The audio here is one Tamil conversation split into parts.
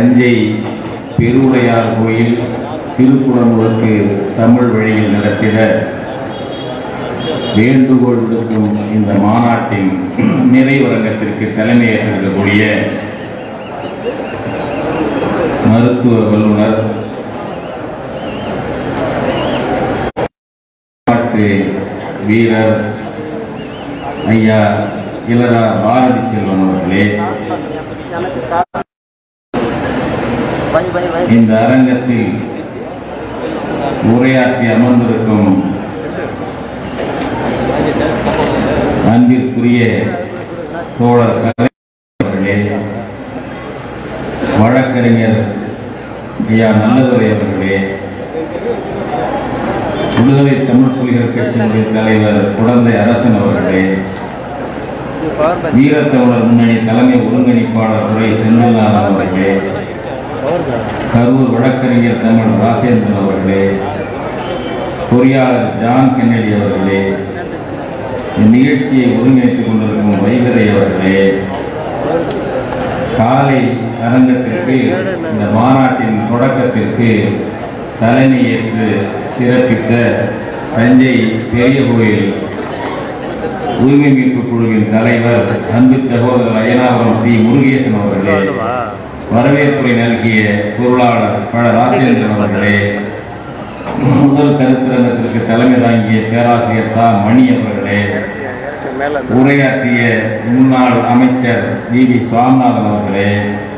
தஞ்சை பெருவுடையார் கோயில் திருக்குறளுக்கு தமிழ் வழியில் நடத்திட வேண்டுகோள் விடுக்கும் இந்த மாநாட்டின் நிறைவரங்கத்திற்கு தலைமையேற்றிருக்கக்கூடிய மருத்துவ வல்லுநர் நாட்டு வீரர் ஐயா இளரா பாரதி செல்வன் அவர்களே இந்த அரங்கத்தில் உரையாற்றி அமர்ந்திருக்கும் அன்பிற்குரிய தோழர் கலை அவர்களே வழக்கறிஞர் ஐயா நல்லதுரை அவர்களே விடுதலை தமிழ் புலிகள் கட்சியினுடைய தலைவர் குழந்தை அரசன் அவர்களே வீரத்தமிழர் முன்னணி தலைமை ஒருங்கிணைப்பாளர் துறை செந்தில்நாதன் அவர்களே கரூர் வழக்கறிஞர் தமிழ் ராசேந்திரன் அவர்களே பொறியாளர் ஜான் கென்னடி அவர்களே இந்நிகழ்ச்சியை ஒருங்கிணைத்துக் கொண்டிருக்கும் வைகரை அவர்களே காலை அரங்கத்திற்கு இந்த மாநாட்டின் தொடக்கத்திற்கு தலைமையேற்று சிறப்பித்த தஞ்சை பெரிய கோயில் உரிமை மீட்பு குழுவின் தலைவர் அன்பு சகோதரர் அயனாபுரம் சி முருகேசன் அவர்களே வரவேற்புரை நல்கிய பொருளாளர் பழ ராசேந்திரன் அவர்களே முதல் கருத்தரங்கத்திற்கு தலைமை தாங்கிய பேராசிரியர் தா மணி அவர்களே உரையாற்றிய முன்னாள் அமைச்சர் வி வி சுவாமிநாதன் அவர்களே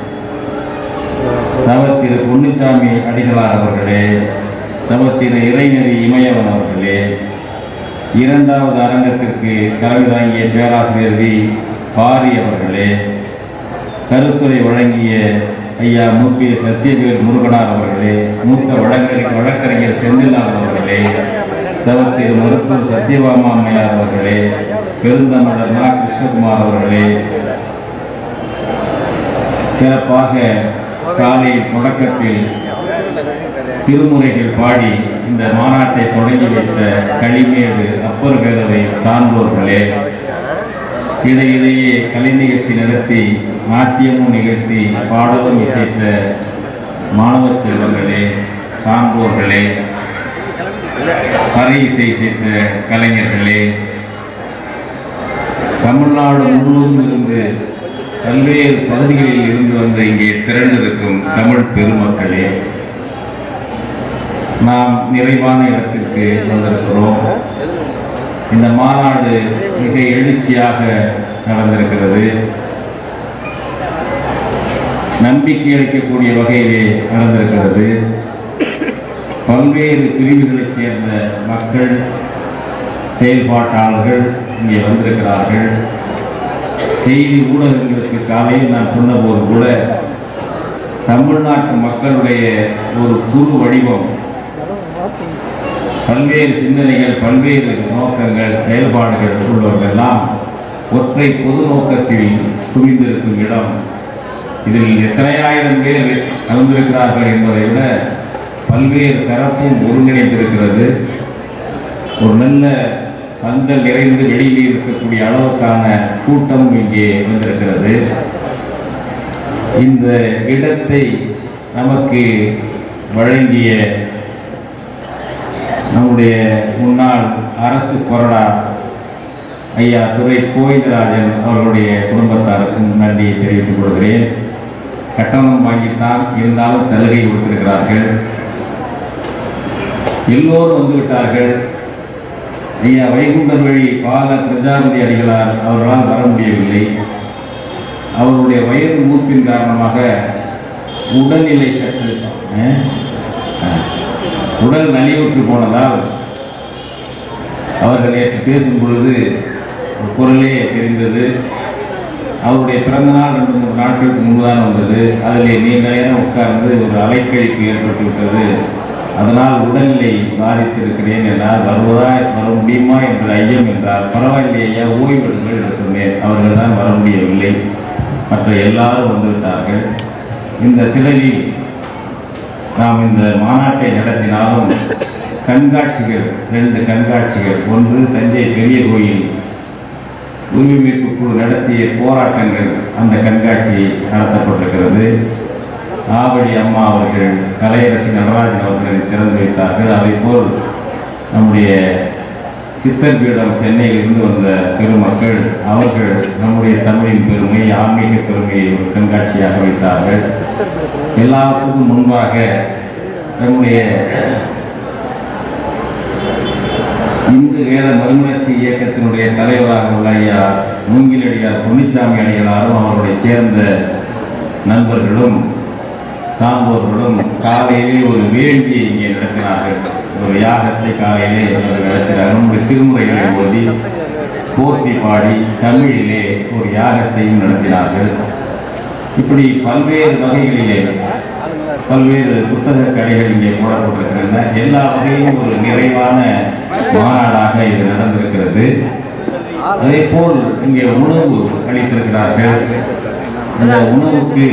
தவத்திரு பொன்னுச்சாமி அடிகளார் அவர்களே தவத்திரு இறைநெறி இமயவன் அவர்களே இரண்டாவது அரங்கத்திற்கு தலைமை தாங்கிய பேராசிரியர் வி பாரி அவர்களே கருத்துரை வழங்கிய ஐயா மூப்பி சத்யவேல் முருகனார் அவர்களே மூத்த வழக்கறி வழக்கறிஞர் செந்தில்நாதன் அவர்களே தவத்திரு மருத்துவர் சத்யபாமா அம்மையார் அவர்களே பெருந்தமிழர் நா கிருஷ்ணகுமார் அவர்களே சிறப்பாக காலை தொடக்கத்தில் திருமுறைகள் பாடி இந்த மாநாட்டை தொடங்கி வைத்த களிமேடு அப்பர் வேதவை சான்றோர்களே இடையிடையே கலை நிகழ்ச்சி நடத்தி நாட்டியமும் நிகழ்த்தி பாடலும் இசைத்த மாணவ செல்வங்களே சான்றோர்களே கரை இசை இசைத்த கலைஞர்களே தமிழ்நாடு முழுவதும் இருந்து பல்வேறு பகுதிகளில் இருந்து வந்து இங்கே திரண்டிருக்கும் தமிழ் பெருமக்களே நாம் நிறைவான இடத்திற்கு வந்திருக்கிறோம் இந்த மாநாடு மிக எழுச்சியாக நடந்திருக்கிறது நம்பிக்கை அளிக்கக்கூடிய வகையிலே நடந்திருக்கிறது பல்வேறு பிரிவுகளைச் சேர்ந்த மக்கள் செயல்பாட்டாளர்கள் இங்கே வந்திருக்கிறார்கள் செய்தி ஊடகங்களுக்கு காலையில் நான் சொன்னபோது கூட தமிழ்நாட்டு மக்களுடைய ஒரு குறு வடிவம் பல்வேறு சிந்தனைகள் பல்வேறு நோக்கங்கள் செயல்பாடுகள் உள்ளவர்களெல்லாம் ஒற்றை பொது நோக்கத்தில் குவிந்திருக்கும் இடம் இதில் எத்தனை ஆயிரம் பேர் கலந்திருக்கிறார்கள் என்பதை விட பல்வேறு தரப்பும் ஒருங்கிணைந்திருக்கிறது ஒரு நல்ல பந்தல் நிறைந்து வெளியில் இருக்கக்கூடிய அளவுக்கான கூட்டம் இங்கே வந்திருக்கிறது இந்த இடத்தை நமக்கு வழங்கிய நம்முடைய முன்னாள் அரசு கொறடா ஐயா துரை கோவிந்தராஜன் அவர்களுடைய குடும்பத்தாருக்கும் நன்றியை தெரிவித்துக் கொள்கிறேன் கட்டணம் வாங்கித்தான் இருந்தாலும் சலுகை கொடுத்திருக்கிறார்கள் எல்லோரும் வந்துவிட்டார்கள் ஐயா வைகுண்டர் வழி பால பிரஜாபதி அடிகளார் அவர்களால் வர முடியவில்லை அவருடைய வயது மூப்பின் காரணமாக உடல்நிலை சற்று அஹ், அஹ், உடல் நலிவுற்று போனதால் அவர்கள் நேற்று பேசும் பொழுது ஒரு குரலே தெரிந்தது அவருடைய பிறந்த நாள் ரெண்டு மூணு நாட்களுக்கு முன்புதான் வந்தது அதில் நீண்ட நேரம் உட்கார்ந்து ஒரு அலைக்கழிப்பு ஏற்பட்டு விட்டது அதனால் உடல்நிலை பாதித்திருக்கிறேன் என்றால் வருவதா வர முடியுமா என்ற ஐயம் என்றால் பரவாயில்லை ஐயா ஓய்வெடுங்கள் என்று சொன்னேன் அவர்கள் தான் வர முடியவில்லை மற்ற எல்லாரும் வந்துவிட்டார்கள் இந்த திடலில் நாம் இந்த மாநாட்டை நடத்தினாலும் கண்காட்சிகள் ரெண்டு கண்காட்சிகள் ஒன்று தஞ்சை பெரிய கோயில் உரிமை மீட்பு குழு நடத்திய போராட்டங்கள் அந்த கண்காட்சி நடத்தப்பட்டிருக்கிறது ஆவடி அம்மா அவர்கள் கலையரசி நடராஜன் அவர்களை திறந்து வைத்தார்கள் அதேபோல் நம்முடைய சித்தர் பீடம் சென்னையிலிருந்து வந்த பெருமக்கள் அவர்கள் நம்முடைய தமிழின் பெருமை ஆன்மீக பெருமையை ஒரு கண்காட்சியாக வைத்தார்கள் எல்லாத்துக்கும் முன்பாக நம்முடைய இந்து வேத மறுமலர்ச்சி இயக்கத்தினுடைய தலைவராக உள்ள ஐயா மூங்கிலடியார் பொன்னிச்சாமி அடிகளாரும் அவருடைய சேர்ந்த நண்பர்களும் சாம்போர்களும் காலையிலே ஒரு வேள்வியை இங்கே நடத்தினார்கள் ஒரு யாகத்தை காலையிலே அவர்கள் நடத்தினார்கள் நம்முடைய திருமுறைகளை ஓதி போற்றி பாடி தமிழிலே ஒரு யாகத்தையும் நடத்தினார்கள் இப்படி பல்வேறு வகைகளிலே பல்வேறு புத்தக கடைகள் இங்கே போடப்பட்டிருக்கின்றன எல்லா வகையிலும் ஒரு நிறைவான மாநாடாக இது நடந்திருக்கிறது அதே போல் இங்கே உணவு அளித்திருக்கிறார்கள் இந்த உணவுக்கு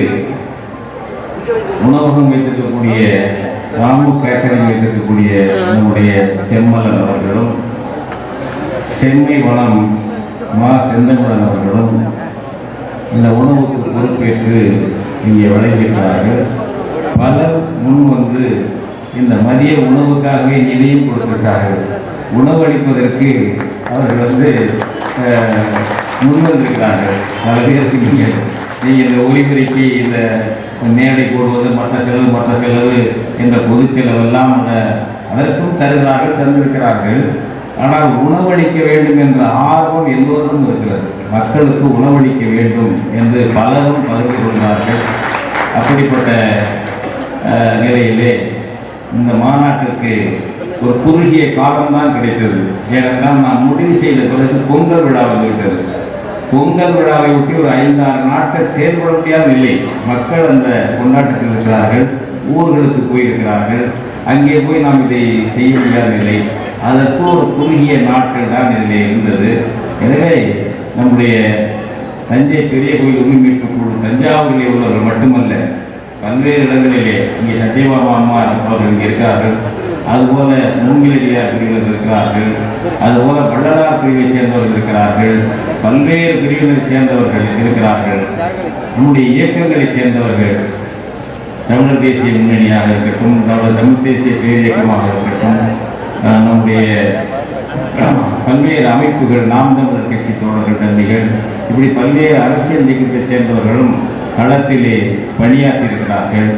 உணவகம் வைத்திருக்கக்கூடிய ராமு கேட்டரிங் வைத்திருக்கக்கூடிய நம்முடைய செம்மலன் அவர்களும் செம்மை வளம் மா செந்தமிழன் அவர்களும் இந்த உணவுக்கு பொறுப்பேற்று இங்கே வழங்கியிருக்கிறார்கள் பலர் முன் வந்து இந்த மதிய உணவுக்காகவே நிதியும் கொடுத்திருக்கிறார்கள் உணவளிப்பதற்கு அவர்கள் வந்து அஹ், முன் வந்திருக்கிறார்கள் பல பேருக்கு நீங்கள் நீங்கள் இந்த ஒலிபெருக்கி இந்த மேடை போடுவது மற்ற செலவு மற்ற செலவு என்ற பொது செலவெல்லாம் அத- அதற்கும் தருகிறார்கள் தந்திருக்கிறார்கள் ஆனால் உணவளிக்க வேண்டும் என்ற ஆர்வம் எல்லோரும் இருக்கிறது மக்களுக்கு உணவளிக்க வேண்டும் என்று பலரும் பகிர்ந்து கொள்கிறார்கள் அப்படிப்பட்ட அஹ், நிலையிலே இந்த மாநாட்டிற்கு ஒரு குறுகிய காலம்தான் கிடைத்தது ஏனென்றால் நான் முடிவு செய்த பிறகு பொங்கல் விழா வந்துவிட்டது பொங்கல் விழாவை ஒட்டி ஒரு ஐந்தாறு நாட்கள் செயல்பட முடியாத நிலை மக்கள் அந்த கொண்டாட்டத்தில் இருக்கிறார்கள் ஊர்களுக்கு போயிருக்கிறார்கள் அங்கே போய் நாம் இதை செய்ய முடியாத நிலை அதற்கு ஒரு குறுகிய நாட்கள் தான் இதில் இருந்தது எனவே நம்முடைய தஞ்சை பெரிய கோயில் உரிமை மீட்பு குழு தஞ்சாவூரிலே உள்ளவர்கள் மட்டுமல்ல பல்வேறு இடங்களிலே இங்கே சத்யபாமா அம்மா அவர்கள் இங்கே இருக்கிறார்கள் அதுபோல மூங்கிலடியார் பிரிவினர் இருக்கிறார்கள் அதுபோல வள்ளலார் பிரிவைச் சேர்ந்தவர்கள் இருக்கிறார்கள் பல்வேறு பிரிவினரைச் சேர்ந்தவர்கள் இருக்கிறார்கள் நம்முடைய இயக்கங்களைச் சேர்ந்தவர்கள் தமிழர் தேசிய முன்னணியாக இருக்கட்டும் தமிழர் தமிழ் தேசிய பேரியக்கமாக இருக்கட்டும் அஹ் நம்முடைய பல்வேறு அமைப்புகள் நாம் தமிழர் கட்சி தோழர்கள் தம்பிகள் இப்படி பல்வேறு அரசியல் இயக்கத்தைச் சேர்ந்தவர்களும் களத்திலே பணியாற்றியிருக்கிறார்கள்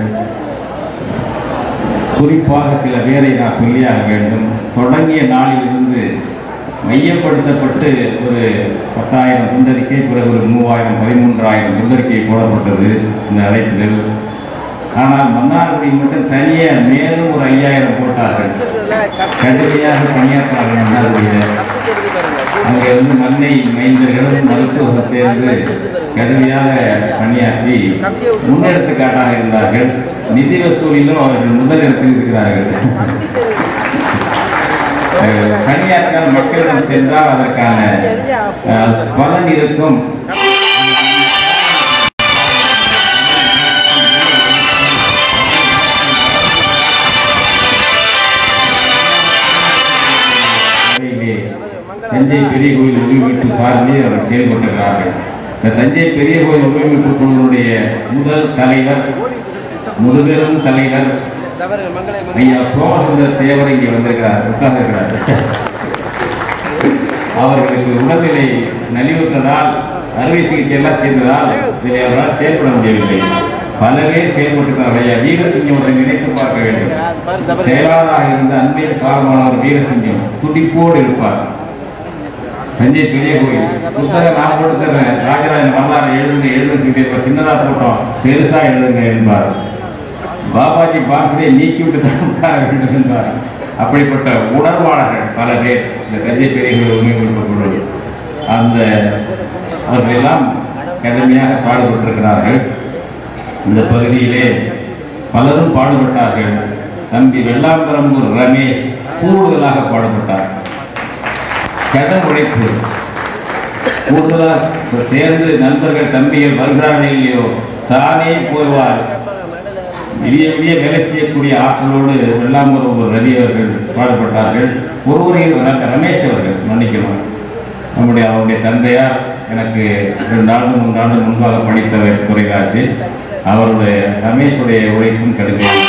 குறிப்பாக சில பேரை நான் சொல்லியாக வேண்டும் தொடங்கிய நாளிலிருந்து மையப்படுத்தப்பட்டு ஒரு பத்தாயிரம் துண்டறிக்கை பிறகு ஒரு மூவாயிரம் பதிமூன்றாயிரம் துண்டறிக்கை போடப்பட்டது இந்த அழைப்பிதழ் ஆனால் மன்னார்குடி மட்டும் தனியாக மேலும் ஒரு ஐயாயிரம் போட்டார்கள் கடுமையாக பணியாற்றார்கள் மன்னார்குடியில் அங்கே வந்து மண்ணை மைந்தர்களும் மருத்துவம் சேர்ந்து கடுமையாக பணியாற்றி முன்னெடுத்துக்காட்டாக இருந்தார்கள் நிதி வசூலிலும் அவர்கள் முதலிடத்தில் இருக்கிறார்கள் அஹ், பணியாற்றால் மக்களிடம் சென்றால் அதற்கான அஹ், பலன் இருக்கும் முறையிலே தஞ்சை பெரிய கோயில் உரிமைப்பு சார்பிலே அவர்கள் செயல்பட்டுகிறார்கள் இந்த தஞ்சை பெரிய கோயில் உரிமைப்பு குழுவினுடைய முதல் தலைவர் முதுபெரும் தலைவர் ஐயா சோமசுந்தர தேவர் இங்கே வந்திருக்கிறார் உட்கார்ந்திருக்கிறார் அவர்களுக்கு உடல்நிலை நலிவுற்றதால் அறுவை சிகிச்சை எல்லாம் செய்ததால் இதில் அவரால் செயல்பட முடியவில்லை பலவே செயல்பட்டிருக்கிறார் ஐயா வீரசிங்கம் அவரை நினைத்து பார்க்க வேண்டும் செயலாளராக இருந்த அன்பின் காரணமானவர் வீரசிங்கம் துடிப்போடு இருப்பார் தஞ்சை பெரிய கோயில் புத்தகம் நான் கொடுத்துறேன் ராஜராஜன் வரலாறு எழுதுங்க எழுதுன்னு இருப்பார் சின்னதா போட்டோம் பெருசா எழுதுங்க என்பார் பாபாஜி பாசிலே நீக்கிவிட்டு தான் உட்கார வேண்டும் என்பார் அப்படிப்பட்ட உணர்வாளர்கள் பல பேர் இந்த தஞ்சை பெரிய கோயில் உரிமை கொடுக்கக்கூடிய அந்த அவர்கள் எல்லாம் கடுமையாக பாடுபட்டிருக்கிறார்கள் இந்த பகுதியிலே பலரும் பாடுபட்டார்கள் தம்பி வெள்ளாம்பரம்பூர் ரமேஷ் கூடுதலாக பாடுபட்டார் கடன் உழைப்பு கூடுதலாக சேர்ந்து நண்பர்கள் தம்பிகள் வருகிறார்கள் இல்லையோ தானே போவார் விடிய விடிய வேலை செய்யக்கூடிய ஆற்றலோடு வெள்ளாம்பரம்பூர் ரவி அவர்கள் பாடுபட்டார்கள் ஒருவரையில் ர- ரமேஷ் அவர்கள் மன்னிக்கணும் நம்முடைய அவருடைய தந்தையார் எனக்கு ரெண்டு ஆண்டு மூன்று ஆண்டு முன்பாக படித்தவர் துறைராஜ் அவருடைய ரமேஷுடைய உழைப்பும் கடுமையாக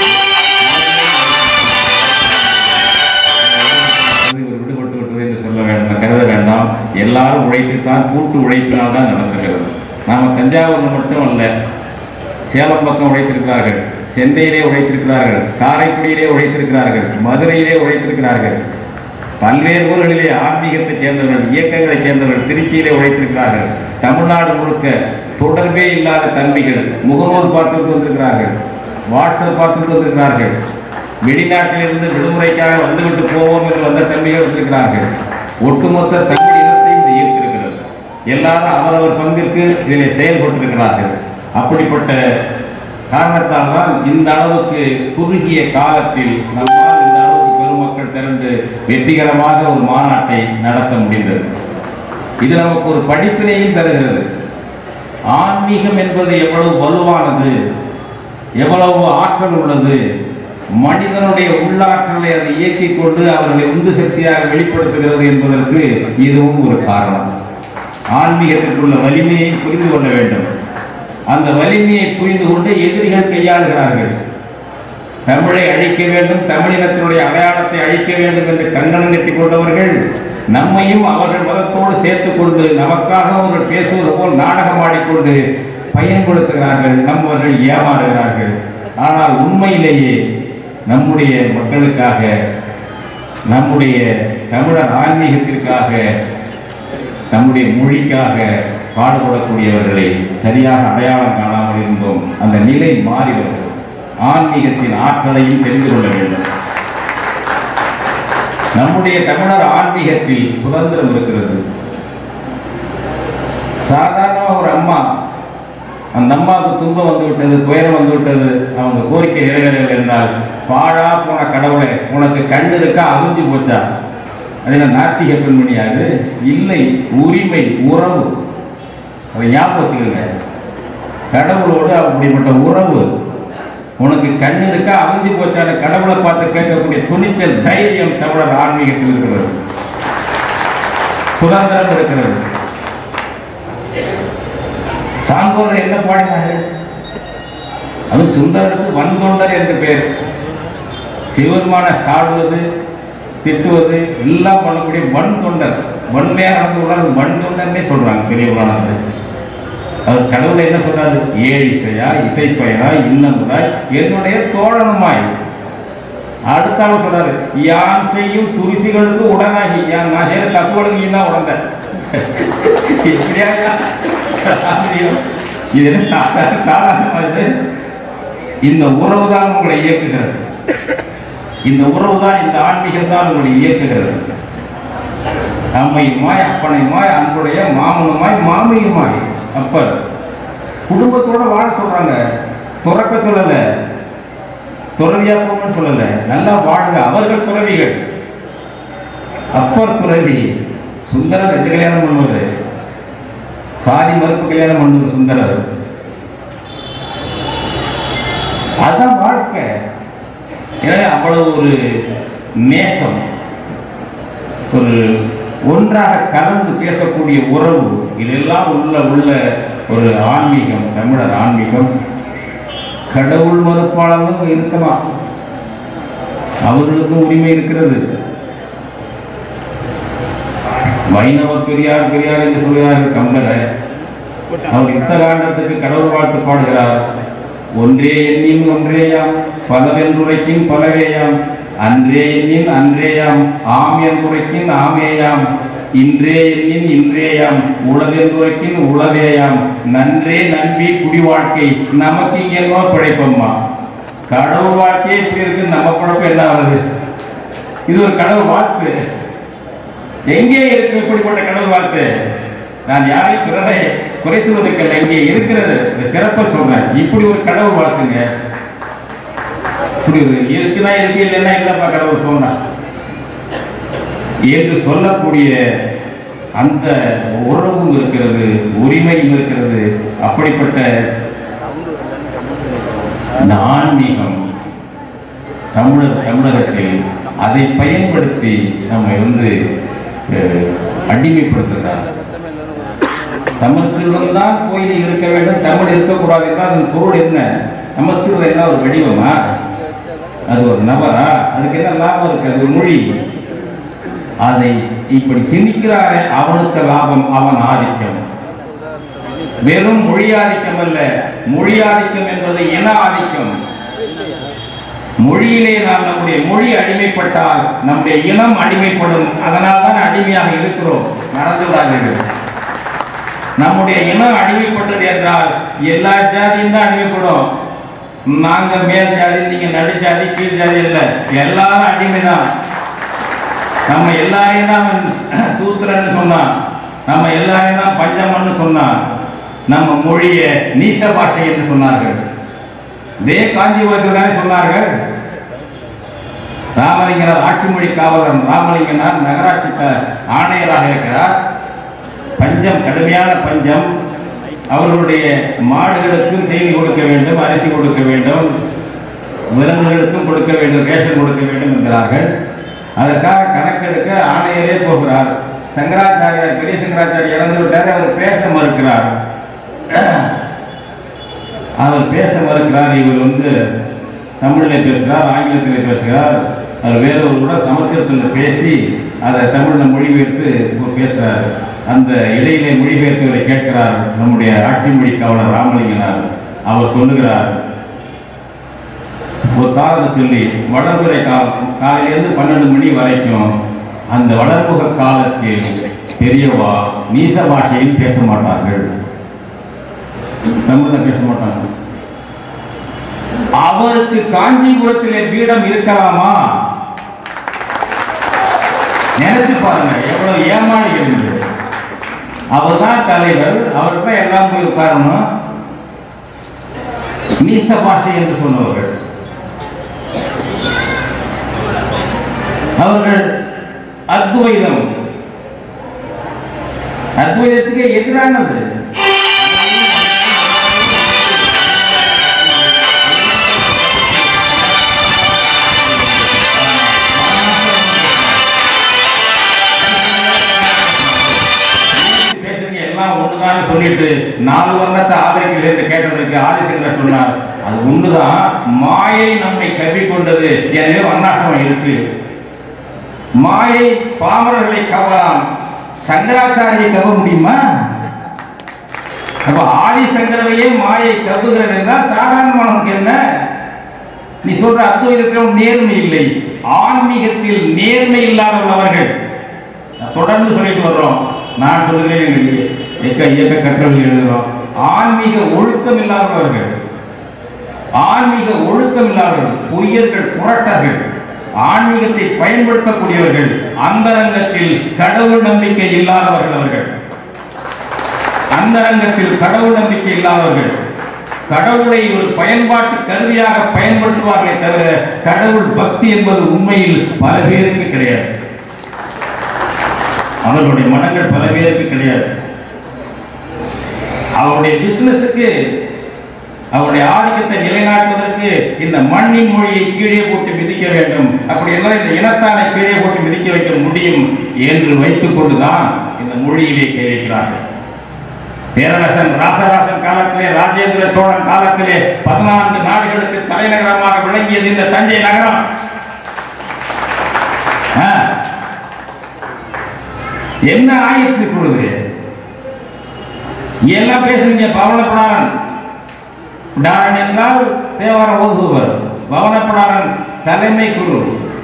இவர் விடுபட்டு விட்டது என்று சொல்ல வேண்டாம் கருத வேண்டாம் எல்லாரும் உழைத்துத்தான் கூட்டு உழைப்பினால் தான் நடந்திருக்கிறது நாம தஞ்சாவூர் மட்டும் அல்ல சேலம் பக்கம் உழைத்திருக்கிறார்கள் சென்னையிலே உழைத்திருக்கிறார்கள் காரைக்குடியிலே உழைத்திருக்கிறார்கள் மதுரையிலே உழைத்திருக்கிறார்கள் பல்வேறு ஊர்களிலே ஆன்மீகத்தை சேர்ந்தவர்கள் இயக்கங்களை சேர்ந்தவர்கள் திருச்சியிலே உழைத்திருக்கிறார்கள் தமிழ்நாடு முழுக்க தொடர்பே இல்லாத தன்மைகள் முகநூல் பார்த்துட்டு வந்திருக்கிறார்கள் வாட்ஸ்அப் பார்த்துட்டு வந்திருக்கிறார்கள் வெளிநாட்டிலிருந்து விடுமுறைக்காக வந்துவிட்டு போவோம் என்று வந்த தன்மைகள் வந்திருக்கிறார்கள் ஒட்டுமொத்த தமிழ் இனத்தையும் இது ஈர்த்திருக்கிறது எல்லாரும் அவரவர் பங்கிற்கு இதிலே செயல்பட்டிருக்கிறார்கள் அப்படிப்பட்ட காரணத்தால் தான் இந்த அளவுக்கு குறுகிய காலத்தில் நம்மால் இந்த அளவுக்கு பெருமக்கள் திரண்டு வெற்றிகரமாக ஒரு மாநாட்டை நடத்த முடிந்தது இது நமக்கு ஒரு படிப்பினையும் தருகிறது ஆன்மீகம் என்பது எவ்வளவு வலுவானது எவ்வளவு ஆற்றல் உள்ளது மனிதனுடைய உள்ளாற்றலை அதை இயக்கிக் கொண்டு அவர்களை உந்து சக்தியாக வெளிப்படுத்துகிறது என்பதற்கு இதுவும் ஒரு காரணம் ஆன்மீகத்திற்குள்ள வலிமையை புரிந்து கொள்ள வேண்டும் அந்த வலிமையை புரிந்து கொண்டு எதிரிகள் கையாளுகிறார்கள் தமிழை அழிக்க வேண்டும் தமிழினத்தினுடைய அடையாளத்தை அழிக்க வேண்டும் என்று கங்கணம் கட்டிக் கொண்டவர்கள் நம்மையும் அவர்கள் மதத்தோடு சேர்த்துக் கொண்டு நமக்காக அவர்கள் பேசுவது போல் நாடகம் ஆடிக்கொண்டு பயன்படுத்துகிறார்கள் நம்மவர்கள் ஏமாறுகிறார்கள் ஆனால் உண்மையிலேயே நம்முடைய மக்களுக்காக நம்முடைய தமிழர் ஆன்மீகத்திற்காக நம்முடைய மொழிக்காக பாடுபடக்கூடியவர்களை சரியாக அடையாளம் காணாமல் இருந்தோம் அந்த நிலை மாறி வருகிறது ஆன்மீகத்தின் ஆற்றலையும் தெரிந்து கொள்ள வேண்டும் நம்முடைய தமிழர் ஆன்மீகத்தில் சுதந்திரம் இருக்கிறது சாதாரணமாக ஒரு அம்மா அந்த அம்மாவுக்கு துன்பம் வந்து விட்டது துயரம் வந்து விட்டது அவங்க கோரிக்கை நிறைவேறவில்லை என்றால் பாழா போன கடவுளை உனக்கு கண்ணு இருக்கா அவிஞ்சு போச்சா அதில் நாத்திக பெண்மணியாது இல்லை உரிமை உறவு அதை ஞாபகம் வச்சுக்கோங்க கடவுளோடு அப்படிப்பட்ட உறவு உனக்கு கண்ணு இருக்கா அவிஞ்சு போச்சான கடவுளை பார்த்து கேட்கக்கூடிய துணிச்சல் தைரியம் தமிழர் ஆன்மீகத்தில் இருக்கிறது சுதந்திரம் இருக்கிறது சாங்கோர் என்ன பாடினார்கள் அது சுந்தரருக்கு வன்தொண்டர் என்று பெயர் சிவருமான சாடுவது திட்டுவது எல்லாம் பண்ணக்கூடிய வன் தொண்டர் வன்மையாக நடந்து கொண்டால் வன் தொண்டர்னே சொல்றாங்க பெரிய புராணத்தில் அவர் கடவுளை என்ன சொல்றாரு ஏழு இசையா இசைப்பயரா இன்னமுதாய் என்னுடைய தோழனுமாய் அடுத்தாலும் சொல்றாரு யான் செய்யும் துரிசிகளுக்கு உடனாகி யான் நான் செய்யற தத்துவனுக்கு நீ தான் உடந்த இப்படியா இது என்ன சாதாரண சாதாரணமா இது இந்த உறவு தான் உங்களை இயக்குகிறது இந்த உறவு தான் இந்த ஆன்மீகம் தான் உங்களை இயக்குகிறது அம்மையுமாய் அப்பனையுமாய் அன்புடைய மாமனுமாய் மாமியுமாய் அப்பர் குடும்பத்தோட வாழ சொல்றாங்க துறக்க சொல்லல துறவியா போகணும்னு சொல்லல நல்லா வாழுங்க அவர்கள் துறவிகள் அப்பர் துறவி சுந்தரர் ரெண்டு கல்யாணம் பண்ணுவாரு சாதி மறுப்பு கல்யாணம் பண்ணுவார் சுந்தரர் அதான் வாழ்க்கை எனவே அவ்வளவு ஒரு நேசம் ஒரு ஒன்றாக கலந்து பேசக்கூடிய உறவு இதெல்லாம் உள்ள உள்ள ஒரு ஆன்மீகம் தமிழர் ஆன்மீகம் கடவுள் மறுப்பாளர்களும் இருக்கலாம் அவர்களுக்கும் உரிமை இருக்கிறது வைணவ பெரியார் பெரியார் என்று சொல்கிறார்கள் கம்பரை அவர் யுத்த காண்டத்துக்கு கடவுள் வாழ்த்து பாடுகிறார் ஒன்றே எண்ணின் ஒன்றேயாம் பலவென்றுரைக்கின் பலவேயாம் அன்றே எண்ணின் அன்றேயாம் ஆம் என்றுரைக்கின் ஆமேயாம் இன்றே எண்ணின் இன்றேயாம் உளதென்றுரைக்கின் உளவேயாம் நன்றே நம்பி குடி வாழ்க்கை நமக்கு இங்க என்ன பிழைப்பம்மா கடவுள் வாழ்க்கையே இப்படி இருக்கு நம்ம பிழப்பு என்ன ஆகுது இது ஒரு கடவுள் வாழ்த்து எங்கே இருக்கு இப்படிப்பட்ட கடவுள் வாழ்த்து நான் யாரையும் பிறரை குறை சொல்வதற்கல்ல இங்கே இருக்கிறது இந்த சிறப்பை சொல்றேன் இப்படி ஒரு கடவுள் வாழ்த்துங்க இப்படி ஒரு இருக்குன்னா இருக்கு இல்லைன்னா இல்லப்பா கடவுள் போனா என்று சொல்லக்கூடிய அந்த உறவும் இருக்கிறது உரிமையும் இருக்கிறது அப்படிப்பட்ட இந்த ஆன்மீகம் தமிழர் தமிழகத்தில் அதை பயன்படுத்தி நம்மை வந்து அஹ், அடிமைப்படுத்துகிறார் சமஸ்கிருதம் தான் கோயிலில் இருக்க வேண்டும் தமிழ் இருக்கக்கூடாது என்றால் அதன் பொருள் என்ன சமஸ்கிருதம் என்ன ஒரு வடிவமா அது ஒரு நபரா அதுக்கு என்ன லாபம் இருக்கு அது ஒரு மொழி அதை இப்படி திணிக்கிறாரே அவனுக்கு லாபம் அவன் ஆதிக்கம் வெறும் மொழி ஆதிக்கம் அல்ல மொழி ஆதிக்கம் என்பது இன ஆதிக்கம் மொழியிலே நாம் நம்முடைய மொழி அடிமைப்பட்டால் நம்முடைய இனம் அடிமைப்படும் அதனால் தான் அடிமையாக இருக்கிறோம் மறந்து விடாதீர்கள் நம்முடைய இனம் அடிமைப்பட்டது என்றால் எல்லா ஜாதியும் தான் அடிமைப்படும் நாங்க மேல் ஜாதி நீங்க நடு ஜாதி கீழ் ஜாதி இல்ல எல்லாரும் அடிமைதான் நம்ம எல்லாரையும் தான் சூத்திரன்னு சொன்னான் நம்ம எல்லாரையும் தான் பஞ்சமன்னு சொன்னான் நம்ம மொழியை நீச பாஷை என்று சொன்னார்கள் இதே காஞ்சிபுரத்தில் தானே சொன்னார்கள் ராமலிங்கனார் ஆட்சி மொழி காவலர் ராமலிங்கனார் நகராட்சி த- ஆணையராக இருக்கிறார் பஞ்சம் கடுமையான பஞ்சம் அவர்களுடைய மாடுகளுக்கும் தீனி கொடுக்க வேண்டும் அரிசி கொடுக்க வேண்டும் விலங்குகளுக்கும் கொடுக்க வேண்டும் ரேஷன் கொடுக்க வேண்டும் என்கிறார்கள் அதற்காக கணக்கெடுக்க ஆணையரே போகிறார் சங்கராச்சாரியார் பெரிய சங்கராச்சாரியார் இறந்து விட்டார் அவர் பேச மறுக்கிறார் அவர் பேச மறுக்கிறார் இவர் வந்து தமிழில் பேசுகிறார் ஆங்கிலத்தில் பேசுகிறார் அவர் வேற ஒரு கூட சமஸ்கிருதத்தில் பேசி அதை தமிழில் மொழிபெயர்த்து இப்போ பேசுகிறார் அந்த இடையிலே மொழிபெயர்த்தவரை கேட்கிறார் நம்முடைய ஆட்சி மொழி காவலர் ராமலிங்கனார் அவர் சொல்லுகிறார் ஒரு காலத்தை சொல்லி வளர்புறை காலம் காலையிலேருந்து பன்னெண்டு மணி வரைக்கும் அந்த வளர்ப்புக காலத்தில் பெரியவா நீச பாஷையில் பேச மாட்டார்கள் தமிழ்ல பேச மாட்டாங்க அவருக்கு காஞ்சிபுரத்திலே பீடம் இருக்கலாமா நினைச்சு பாருங்க எவ்வளவு ஏமாளி என்று அவர்தான் தலைவர் அவருக்கு தான் எல்லாம் போய் உட்காரணும் நீச பாஷை என்று சொன்னவர்கள் அவர்கள் அத்வைதம் அத்வைதத்துக்கு எதிரானது பேசுறீங்க எல்லாம் ஒண்ணுதான் சொல்லிட்டு நாலு வருடத்தை ஆதரிக்கல என்று கேட்டதற்கு ஆதிசங்கர் சொன்னார் அது ஒண்ணுதான் மாயை நம்மை கவ்வி கொண்டது எனவே வர்ணாசிரமம் இருக்கு மாயை பாமரர்களை கவலாம் சங்கராச்சாரியை கவ முடியுமா அப்ப ஆதிசங்கரவையே மாயை கவுகிறது என்றால் சாதாரணமானவனுக்கு என்ன நீ சொல்ற அத்வைதத்தில் நேர்மை இல்லை ஆன்மீகத்தில் நேர்மை இல்லாதவர்கள் அவர்கள் தொடர்ந்து சொல்லிட்டு வர்றோம் நான் சொல்லுகிறேன் எங்கள் இயக்க இயக்க கற்றல் எழுதுகிறோம் ஆன்மீக ஒழுக்கம் இல்லாதவர்கள் ஆன்மீக ஒழுக்கம் இல்லாதவர்கள் பொய்யர்கள் புரட்டர்கள் ஆன்மீகத்தை பயன்படுத்தக்கூடியவர்கள் அந்தரங்கத்தில் கடவுள் நம்பிக்கை இல்லாதவர்கள் அவர்கள் அந்தரங்கத்தில் கடவுள் நம்பிக்கை இல்லாதவர்கள் கடவுளை ஒரு பயன்பாட்டு கருவியாக பயன்படுத்துவார்களே தவிர கடவுள் பக்தி என்பது உண்மையில் பல பேருக்கு கிடையாது அவர்களுடைய மனங்கள் பல பேருக்கு கிடையாது அவருடைய பிசினஸுக்கு அவருடைய ஆதிக்கத்தை நிலைநாட்டுவதற்கு இந்த மண்ணின் மொழியை கீழே போட்டு மிதிக்க வேண்டும் அப்படி எல்லாம் இந்த இனத்தானை கீழே போட்டு மிதிக்க வைக்க முடியும் என்று வைத்துக் கொண்டுதான் இந்த மொழியிலே கை வைக்கிறார்கள் பேரரசன் ராசராசன் காலத்திலே ராஜேந்திர சோழன் காலத்திலே பதினான்கு நாடுகளுக்கு தலைநகரமாக விளங்கியது இந்த தஞ்சை நகரம் ஆ. என்ன ஆயிற்று இப்பொழுது எல்லாம் பேசுறீங்க பவனப்படாரன் டாரன் என்றால் தேவாரம் ஓதுபவர் பவனப்படாரன் தலைமை குரு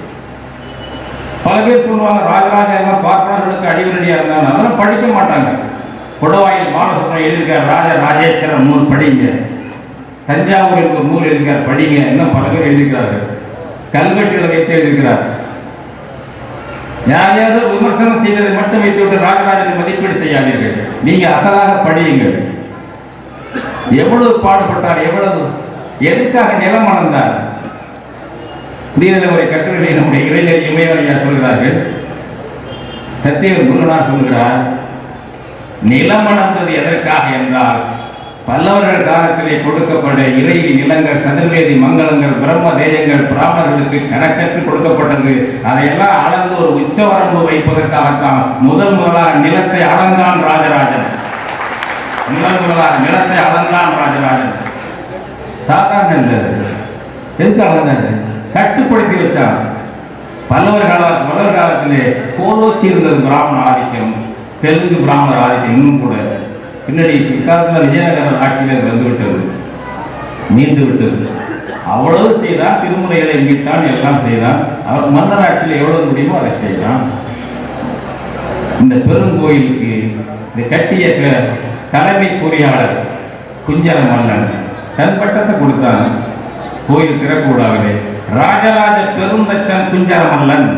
பல பேர் சொல்லுவாங்க ராஜராஜ எல்லாம் பார்ப்பனர்களுக்கு அடிவரடியா இருந்தாங்க அதெல்லாம் படிக்க மாட்டாங்க கொடுவாயில் பாலசுப்ரமணியம் எழுதியிருக்கார் ராஜ ராஜேஸ்வரன் நூல் படிங்க தஞ்சாவூரில் ஒரு நூல் எழுதியிருக்கார் படிங்க இன்னும் பல பேர் எழுதியிருக்கிறார்கள் கல்வெட்டுகளை வைத்து எழுதியிருக்கிறார் யாரையாவது விமர்சனம் செய்ததை மட்டும் வைத்துவிட்டு ராஜராஜனை மதிப்பீடு செய்யாதீர்கள் நீங்க அசலாக படியுங்கள் எவ்வளவு பாடுபட்டார் எவ்வளவு எதுக்காக நிலம் அளந்தார் நீதிநிலை கட்டுரைகளை நம்முடைய இளைஞர் இமயவரையா சொல்கிறார்கள் சத்தியவர் முருகனார் சொல்கிறார் நிலம் அளந்தது எதற்காக என்றால் பல்லவர்கள் காலத்திலே கொடுக்கப்பட்ட இறை நிலங்கள் சதுர்வேதி மங்களங்கள் பிரம்ம தேயங்கள் பிராமணர்களுக்கு கணக்கற்று கொடுக்கப்பட்டது அதையெல்லாம் அளந்து ஒரு உச்சவரம்பு வைப்பதற்காகத்தான் முதல் முதலாக நிலத்தை அளந்தான் ராஜராஜன் நிலங்களாக நிலத்தை அளந்தான் ராஜராஜன் சாதாரண இல்லை அது. எதுக்கு அளந்தாரு கட்டுப்படுத்தி வச்சான் பல்லவர் கால பல்லவர் காலத்திலே கோலோச்சி இருந்தது பிராமண ஆதிக்கம் தெலுங்கு பிராமணர் ஆதிக்கம் இன்னும் கூட பின்னாடி பிற்காலத்தில் விஜயநகர ஆட்சியில் வந்து விட்டது மீண்டு விட்டது அவ்வளவு செய்தான் திருமுறைகளை மீட்டான் எல்லாம் செய்தான் அவர் மன்னர் ஆட்சியில் எவ்வளவு முடியுமோ அதை செய்தான் இந்த பெருங்கோயிலுக்கு இந்த கட்டிய க- தலைமை பொறியாளர் குஞ்சர மல்லன் தன் பட்டத்தை கொடுத்தான் கோயில் திறக்கூடாவிலே ராஜராஜ பெருந்தச்சன் குஞ்சர மல்லன்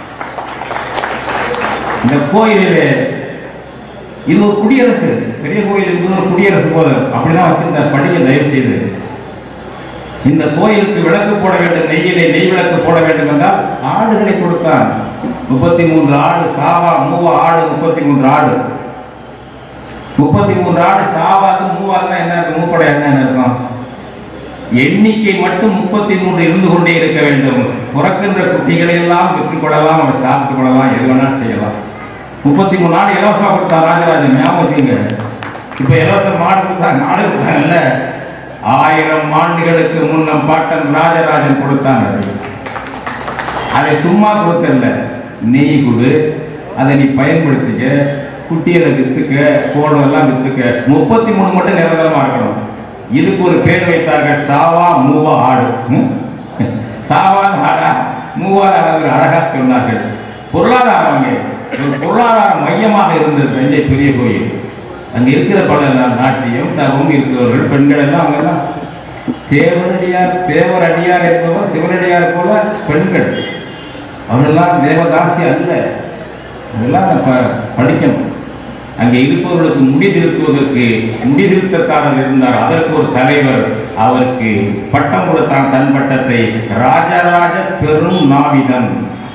இந்த கோயிலிலே இது ஒரு குடியரசு பெரிய கோயில் என்பது ஒரு குடியரசு போல அப்படிதான் வச்சிருந்தார் படிக்க தயவு செய்து இந்த கோயிலுக்கு விளக்கு போட வேண்டும் நெய்யிலே நெய் விளக்கு போட வேண்டும் என்றால் ஆடுகளை கொடுத்தான் முப்பத்தி மூன்று ஆடு சாவா மூவா ஆடு முப்பத்தி மூன்று ஆடு முப்பத்தி மூன்று ஆடு சாவாது மூவாதுன்னா என்ன இருக்கும் மூப்படையாது என்ன இருக்கும் எண்ணிக்கை மட்டும் முப்பத்தி மூன்று இருந்து கொண்டே இருக்க வேண்டும் பிறக்கின்ற குட்டிகளை எல்லாம் பெற்றுக் கொள்ளலாம் அவர் சாப்பிட்டு கொள்ளலாம் எது வேணாலும் செய்யலாம் முப்பத்தி மூணு ஆடு இலவசமா கொடுத்தா ராஜராஜன் ஞாபகம் வச்சுங்க இப்ப இலவச மாடு கொடுத்தாங்க ஆடு கொடுத்தாங்கல்ல ஆயிரம் ஆண்டுகளுக்கு முன்னம் பாட்டன் ராஜராஜன் கொடுத்தாங்க அதை சும்மா கொடுத்தல்ல நெய் கொடு அதை நீ பயன்படுத்திக்க குட்டிகளை வித்துக்க கோடெல்லாம் வித்துக்க முப்பத்தி மூணு மட்டும் நிரந்தரமா இருக்கணும் இதுக்கு ஒரு பேர் வைத்தார்கள் சாவா மூவா ஆடு ம்? சாவாத ஆடா மூவாத ஆடு அழகா சொன்னார்கள் பொருளாதாரம் அங்கே ஒரு பொருளாதார மையமாக இருந்தது தஞ்சை பெரிய கோயில் அங்க இருக்கிற பல நா- நாட்டியம் தவம் இருக்கிறவர்கள் பெண்கள் எல்லாம் அவங்க எல்லாம் தேவரடியார் தேவர் அடியார் என்பவர் சிவனடியார் போல பெண்கள் அவர்களெல்லாம் தேவதாசி அல்ல அதெல்லாம் நம்ம ப- படிக்கணும் அங்கே இருப்பவர்களுக்கு முடி திருத்துவதற்கு முடி திருத்தக்காரர் இருந்தார் அதற்கு ஒரு தலைவர் அவருக்கு பட்டம் கொடுத்தான் தன் பட்டத்தை ராஜராஜ பெரும் நாவிதன்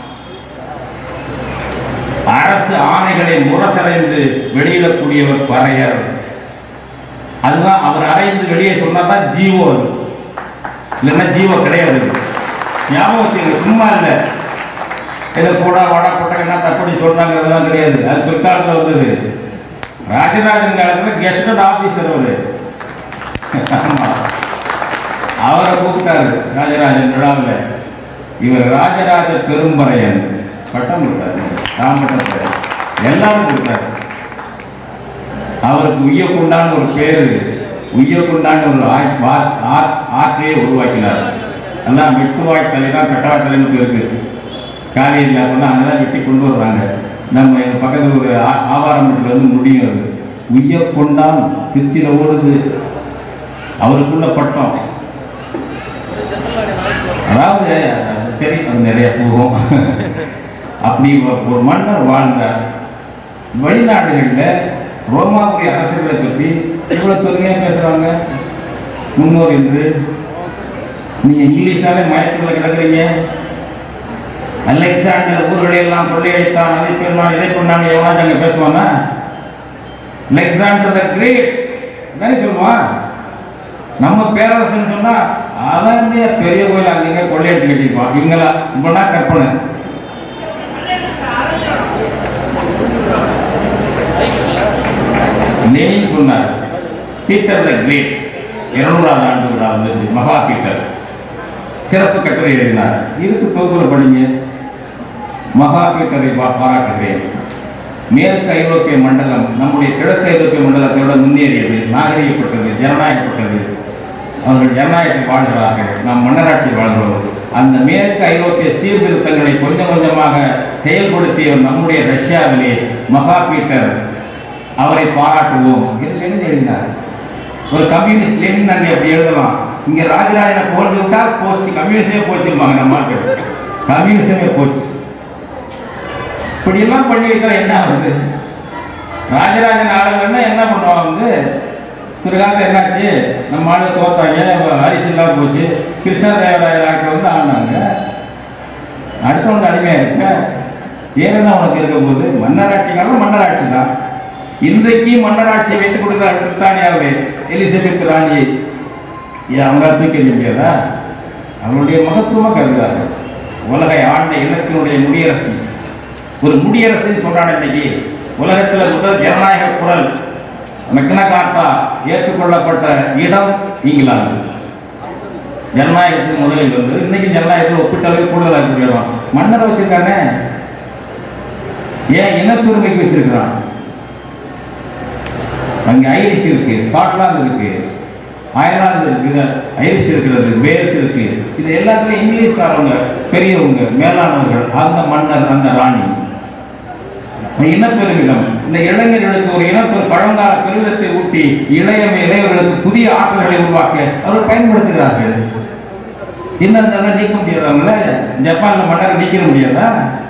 அரசு ஆணைகளை முரசறைந்து வெளியிடக்கூடியவர் பறையர் அதுதான் அவர் அறைந்து வெளியே சொன்னாதான் ஜீவோ அது இல்லைன்னா ஜீவோ கிடையாது ஞாபகம் வச்சுங்க சும்மா இல்லை இதை போடா வாடா போட்டா என்ன தப்படி சொல்றாங்கிறதெல்லாம் கிடையாது அது பிற்காலத்தில் வந்தது ராஜராஜன் காலத்தில் கெஸ்டட் ஆபீசர் அவரு ஆமா. அவரை கூப்பிட்டாரு ராஜராஜன் விழாவில் இவர் ராஜராஜ பெரும்பறையன் பட்டம் கொடுத்தாரு ராமபட்டத்தை எல்லாரும் கொடுத்தாரு அவருக்கு உய்யக்குண்டான ஒரு பேரு உய்யக்குண்டான ஒரு ஆய்- வா- ஆ- ஆற்றையே உருவாக்கினார் அதான் வெட்டுவாய் தலை தான் கட்டாய தலைன்னு இருக்கு காலையில் அப்படின்னா அங்கே தான் வெட்டி கொண்டு வர்றாங்க நம்ம எங்கள் பக்கத்தில் ஒரு ஆ- ஆவாரம்பட்டில் வந்து முடியும் அது உய்யக்கொண்டான் திருச்சியில் ஓடுது அவருக்குள்ள பட்டம் அதாவது சரி அது நிறைய போகும் அப்படி ஒரு- ஒரு மன்னர் வாழ்ந்தார் வெளிநாடுகளில் ரோமாபுரி அரசர்களை பற்றி இவ்வளோ தொன்மையாக பேசுகிறாங்க முன்னோர் என்று நீங்கள் இங்கிலீஷாலே மயக்கத்தில் கிடக்குறீங்க அலெக்சாண்டர் ஊர்களை எல்லாம் கொள்ளையடித்தான் அதை பெருமான் இதை கொண்டான் எவனாச்சும் அங்கே பேசுவானா அலெக்சாண்டர் த கிரேட் தானே சொல்லுவான் நம்ம பேரரசன் சொன்னா அவன் பெரிய கோயில் அங்கங்க கொள்ளையடிச்சு கட்டியிருப்பான் இவங்களா இப்பனா கற்பனை லெனின் சொன்னார் பீட்டர் த கிரேட் இருநூறாவது ஆண்டு விழா வந்துச்சு மகா பீட்டர் சிறப்பு கட்டுரை எழுதினார் இதுக்கு தொகுப்புல படிங்க மகா பீட்டரை பா- பாராட்டுகிறேன் மேற்கு ஐரோப்பிய மண்டலம் நம்முடைய கிழக்கு ஐரோப்பிய மண்டலத்தை விட முன்னேறியது நாகரிகப்பட்டது ஜனநாயகப்பட்டது அவர்கள் ஜனநாயகத்தில் வாழ்கிறார்கள் நாம் மன்னராட்சியில் வாழ்கிறோம் அந்த மேற்கு ஐரோப்பிய சீர்திருத்தங்களை கொஞ்சம் கொஞ்சமாக செயல்படுத்திய நம்முடைய ரஷ்யாவிலே மகா பீட்டர் அவரை பாராட்டுவோம் என்று எழுதி எழுதினார் ஒரு கம்யூனிஸ்ட் லெனின் அங்கே அப்படி எழுதலாம் இங்க ராஜராஜனை புகழ்ந்து விட்டால் போச்சு கம்யூனிஸ்டே போச்சுருப்பாங்க நம்ம ஆட்கள். கம்யூனிசமே போச்சு இப்படி எல்லாம் பண்ணி வைத்தா என்ன ஆகுது ராஜராஜன் ஆளுங்கன்னா என்ன பண்ணுவாங்க வந்து பிற்காலத்தில் என்னாச்சு நம்ம ஆளு தோத்தாங்க அரிசி எல்லாம் போச்சு கிருஷ்ணதேவராயர் ஆட்கள் வந்து ஆடினாங்க அடுத்தவங்க அடிமையா இருக்க ஏன்னா உனக்கு இருக்க போது மன்னராட்சி காலம் மன்னராட்சி தான் இன்றைக்கு மன்னராட்சியை வைத்துக் கொடுத்தார் பிரித்தானியாவிலே எலிசபெத் ராணியை ஏன் அவங்களால தூக்கி எறிய முடியாதா அவருடைய மகத்துவமா கருதுறாங்க உலகை ஆண்ட இனத்தினுடைய முடியரசி ஒரு முடியரசுன்னு சொல்றாங்க இன்னைக்கு உலகத்துல முதல் ஜனநாயக குரல் மெக்னா கார்ட்டா ஏற்றுக்கொள்ளப்பட்ட இடம் இங்கிலாந்து ஜனநாயகத்துக்கு முதலில் வந்து இன்னைக்கு ஜனநாயகத்தில் ஒப்பிட்டளவு கூடுதலாக இருக்கிற இடம் மன்னரை வச்சிருக்கானே ஏன் இனப்பெருமைக்கு வச்சிருக்கிறான் அங்க ஐரிஷ் இருக்கு ஸ்காட்லாந்து இருக்கு அயர்லாந்து இருக்குது ஐரிஷ் இருக்கிறது வேல்ஸ் இருக்கு இது எல்லாத்துலயும் இங்கிலீஷ்காரவங்க பெரியவங்க மேலானவர்கள் அந்த மன்னர் அந்த ராணி இனப்பெருமிதம் இந்த இளைஞர்களுக்கு ஒரு இனப்பெரு பழங்கால பெருமிதத்தை ஊட்டி இளைய இளையவர்களுக்கு புதிய ஆற்றல்களை உருவாக்க அவர்கள் பயன்படுத்துகிறார்கள் இன்னும் நீக்க முடியாது அவங்கள ஜப்பான்ல மன்னர் நீக்கிற முடியாதா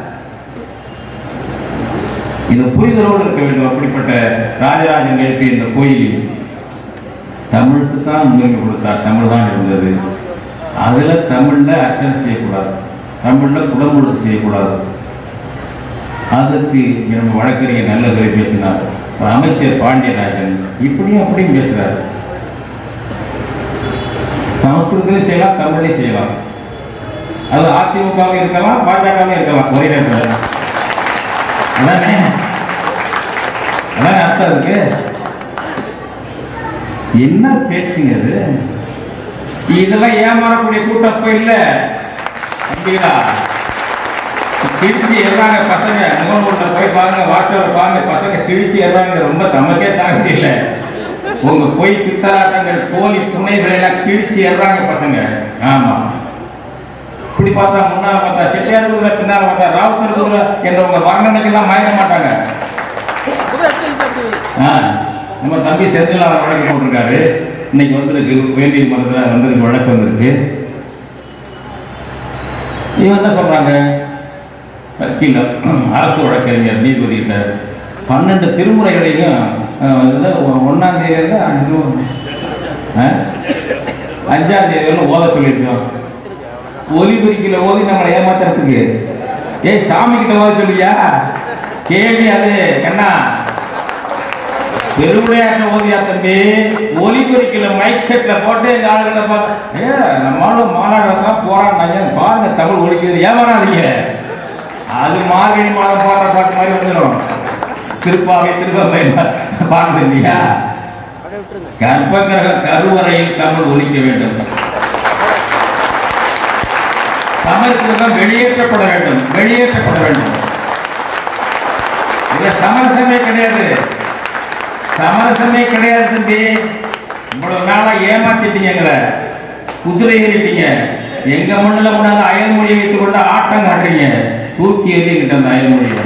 இது புரிதலோடு இருக்க வேண்டும் அப்படிப்பட்ட ராஜராஜன் எழுப்பிய இந்த கோயில் தமிழுக்கு தான் முன்னுரிமை கொடுத்தார் தமிழ் தான் இருந்தது அதுல தமிழ்ல அர்ச்சனை செய்யக்கூடாது தமிழ்ல குடமுழுக்கு செய்யக்கூடாது அதுக்கு நம்ம வழக்கறிஞர் நல்ல துறை பேசினார் ஒரு அமைச்சர் பாண்டியராஜன் இப்படியும் அப்படியும் பேசுறாரு சமஸ்கிருதத்திலையும் செய்யலாம் தமிழ்லையும் செய்யலாம் அது அதிமுகவும் இருக்கலாம் பாஜகவும் இருக்கலாம் ஒரே நேரத்தில் அதானே அதானே அர்த்தம் இருக்கு என்ன பேச்சுங்க அது இதெல்லாம் ஏமாறக்கூடிய கூட்டம் இப்ப இல்ல அப்படிங்களா கிழிச்சு ஏறாங்க பசங்க முகநூல்ல போய் பாருங்க வாட்ஸ்அப்ல பாருங்க பசங்க கிழிச்சு ஏறாங்க ரொம்ப தமக்கே தாங்க முடியல உங்க பொய் பித்தலாட்டங்கள் போலி துணைகளை எல்லாம் கிழிச்சு ஏறாங்க பசங்க ஆமா இப்படி பார்த்தா முன்னால பார்த்தா செட்டியார் ஊர்ல பின்னால பார்த்தா ராவுத்தர் ஊர்ல என்ற உங்க வர்ணனைக்கெல்லாம் மயங்க மாட்டாங்க ஆ, நம்ம தம்பி செந்தில் அதை வழக்கு போட்டிருக்காரு இன்னைக்கு வந்திருக்கு உயர்நீதிமன்றத்தில் வந்திருக்கு வழக்கு வந்திருக்கு இவங்க என்ன சொல்றாங்க வக்கீல் அரசு வழக்கறிஞர் நீதிபதிகிட்ட பன்னெண்டு திருமுறைகளையும் அஹ், வந்து ஒ- ஒண்ணாம் தேதியில அஞ்சாம் தேதி வரையிலும் ஓத சொல்லியிருக்கோம் ஒலிபுரிக்கல ஓதி நம்மளை ஏமாத்துறதுக்கு ஏய் சாமி கிட்ட ஓத சொல்லியா கேள்வி அது என்ன பெருவிளையாட்டு ஓவியா தம்பி ஒலிபெருக்கில மைக் செட்ல போட்டு இந்த ஆளுகளை பார்த்து ஏ நம்மளால மாநாடுலாம் போராடினாங்க பாருங்க தமிழ் ஒழிக்குது ஏமாறாதீங்க அது மார்கழி மாதம் பாடுற பாட்டு மாதிரி வந்துடும் திருப்பாவை திருப்பாவை பாடுது இல்லையா கர்ப்பகிரக கருவறையில் தமிழ் ஒழிக்க வேண்டும் சமஸ்கிருதம் வெளியேற்றப்பட வேண்டும் வெளியேற்றப்பட வேண்டும் இது சமரசமே கிடையாது சமரசமே கிடையாது தம்பி இவ்வளவு நாளா ஏமாத்திட்டீங்க எங்களை குதிரை ஏறிட்டீங்க எங்க மண்ணுல கொண்டாந்து அயல்மொழியை வைத்துக் கொண்டு ஆட்டம் காட்டுறீங்க தூக்கி எறிஞ்சுக்கிட்ட அந்த அயல்மொழியை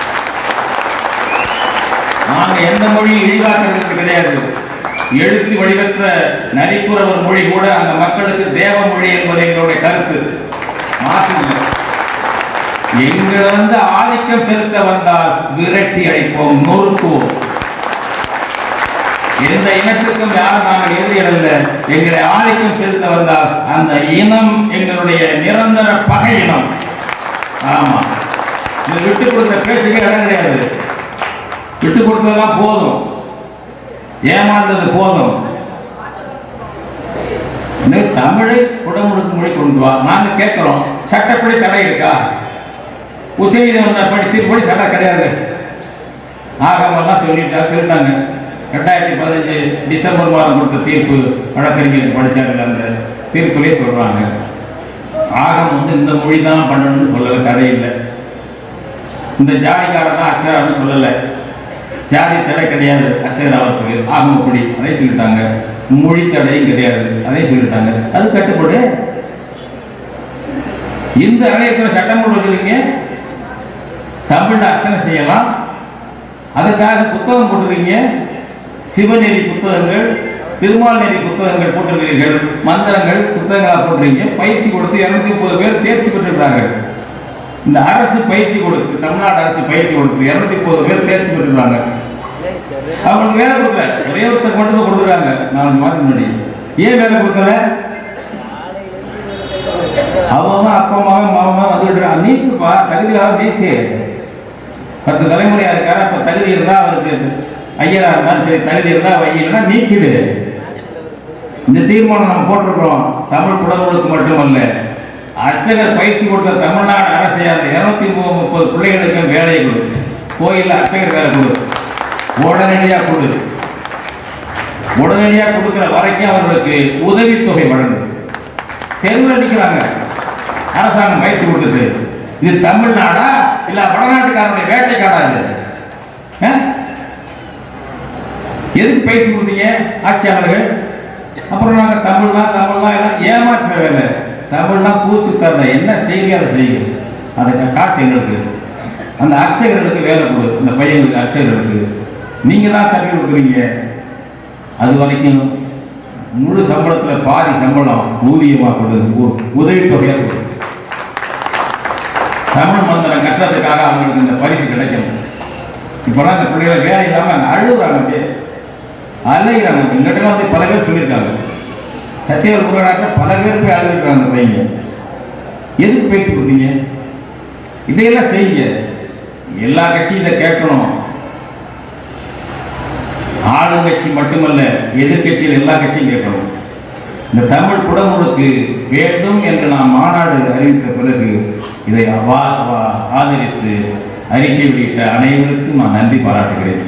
நாங்க எந்த மொழியும் இழிவாக்குறதுக்கு கிடையாது எழுத்து வடிவற்ற நரிக்குறவர் மொழி கூட அந்த மக்களுக்கு தேவ மொழி என்பது எங்களுடைய கருத்து மாற்று இல்லை. எங்களை வந்து ஆதிக்கம் செலுத்த வந்தால் விரட்டி அடிப்போம் நொறுக்குவோம் எந்த இனத்திற்கும் யாரும் நாங்கள் எதிரிடல்ல எங்களை ஆதிக்கம் செலுத்த வந்தால் அந்த இனம் எங்களுடைய நிரந்தர பகை இனம் ஆமா இந்த விட்டு கொடுத்த பேச்சுக்கு இடம் கிடையாது விட்டு கொடுத்ததெல்லாம் போதும் ஏமாந்தது போதும் இன்னும் தமிழை குடமுழுக்கு மொழி கொண்டு வா நாங்க கேட்கிறோம் சட்டப்படி தடை இருக்கா உச்ச நீதிமன்ற படி தீர்ப்படி சட்டம் கிடையாது ஆகமெல்லாம் சொல்லிட்டா சொல்லிட்டாங்க ரெண்டாயிரத்தி பதினஞ்சு டிசம்பர் மாதம் கொடுத்த தீர்ப்பு வழக்கறிஞர் படிச்சாங்க அந்த தீர்ப்புலேயே சொல்றாங்க ஆகம் வந்து இந்த மொழி தான் பண்ணணும்னு சொல்லல தடை இல்லை இந்த ஜாதிக்காரன் தான் அச்சரான்னு சொல்லல ஜாதி தடை கிடையாது அச்சராவுக்கு ஆகமப்படி அதை சொல்லிட்டாங்க மொழி தடையும் கிடையாது அதையும் சொல்லிட்டாங்க அது கட்டுப்படு இந்த ஆலயத்தில் சட்டம் போட்டு வச்சிருக்கீங்க தமிழ்ல அர்ச்சனை செய்யலாம் அதுக்காக புத்தகம் போட்டிருக்கீங்க சிவநெறி புத்தகங்கள் திருமால் நெறி புத்தகங்கள் போட்டிருக்கிறீர்கள் மந்திரங்கள் புத்தகங்களா போட்டிருக்கீங்க பயிற்சி கொடுத்து இருநூத்தி முப்பது பேர் தேர்ச்சி பெற்றிருக்கிறாங்க இந்த அரசு பயிற்சி கொடுத்து தமிழ்நாடு அரசு பயிற்சி கொடுத்து இருநூத்தி முப்பது பேர் தேர்ச்சி பெற்றிருக்காங்க அவங்களுக்கு வேலை கொடுக்கல ஒரே ஒருத்தர் மட்டும் தான் கொடுக்குறாங்க நாலு மாதம் முன்னாடி ஏன் வேலை கொடுக்கல அவன் அப்பா அம்மாவன் மாமா வந்துடுறான் நீக்குப்பா தகுதியாக நீக்கு பத்து தலைமுறையா இருக்காரு அப்ப தகுதி இருந்தா அவருக்கு ஐயரா இருந்தாலும் சரி தகுதி இருந்தா வையலன்னா நீக்கிடு இந்த தீர்மானம் நம்ம போட்டிருக்கிறோம் தமிழ் புலவர்களுக்கு மட்டுமல்ல அர்ச்சகர் பயிற்சி கொடுத்த தமிழ்நாடு அரசை அந்த இருநூத்தி முப்பது பிள்ளைகளுக்கு வேலை கொடு கோயில்ல அர்ச்சகர் வேலை கொடு உடனடியா கொடு உடனடியாக கொடுக்கிற வரைக்கும் அவர்களுக்கு உதவித்தொகை வழங்கும் தெருவில் நிற்கிறாங்க அரசாங்கம் பயிற்சி கொடுத்தது இது தமிழ்நாடா இல்ல வடநாட்டுக்காரனுடைய வேட்டைக்காடா இது ஆ? எதுக்கு பயிற்சி கொடுத்தீங்க ஆட்சியாளர்கள் அப்புறம் நாங்க தமிழ் தான் தமிழ் தான் எல்லாம் ஏமாற்ற வேலை தமிழ்னா பூச்சி தரல என்ன செய்யுங்க அதை செய்யுங்க அதை கா- காட்டு எங்களுக்கு அந்த அர்ச்சகர்களுக்கு வேலை கொடு அந்த பையங்களுக்கு அர்ச்சகர்களுக்கு நீங்க தான் கல்வி கொடுக்குறீங்க அது வரைக்கும் முழு சம்பளத்துல பாதி சம்பளம் ஊதியமா கொடு உ- உதவித்தொகையா கொடு தமிழ் மந்திரம் கற்றதுக்காக அவங்களுக்கு இந்த பரிசு கிடைக்கும் இப்போலாம் இந்த பிள்ளைகள் வேலை இல்லாம அழுகுறாங்க அப்படியே அலைகிறாங்க எங்கிட்ட வந்து பல பேர் சொல்லியிருக்காங்க சத்தியவர் குருநாட்ட பல பேர் போய் அழுதுருக்காங்க அந்த பையங்க எதுக்கு பேச்சு கொடுத்தீங்க இதையெல்லாம் செய்யுங்க எல்லா கட்சியும் இதை கேட்கணும் ஆளுங்கட்சி மட்டுமல்ல எதிர்க்கட்சியில் எல்லா கட்சியும் கேட்கணும் இந்த தமிழ் குடமுழுக்கு வேண்டும் என்று நாம் மாநாடு அறிவித்த பிறகு இதை வா- வா- ஆதரித்து அறிக்கை வெளியிட்ட அனைவருக்கும் நான் நன்றி பாராட்டுகிறேன்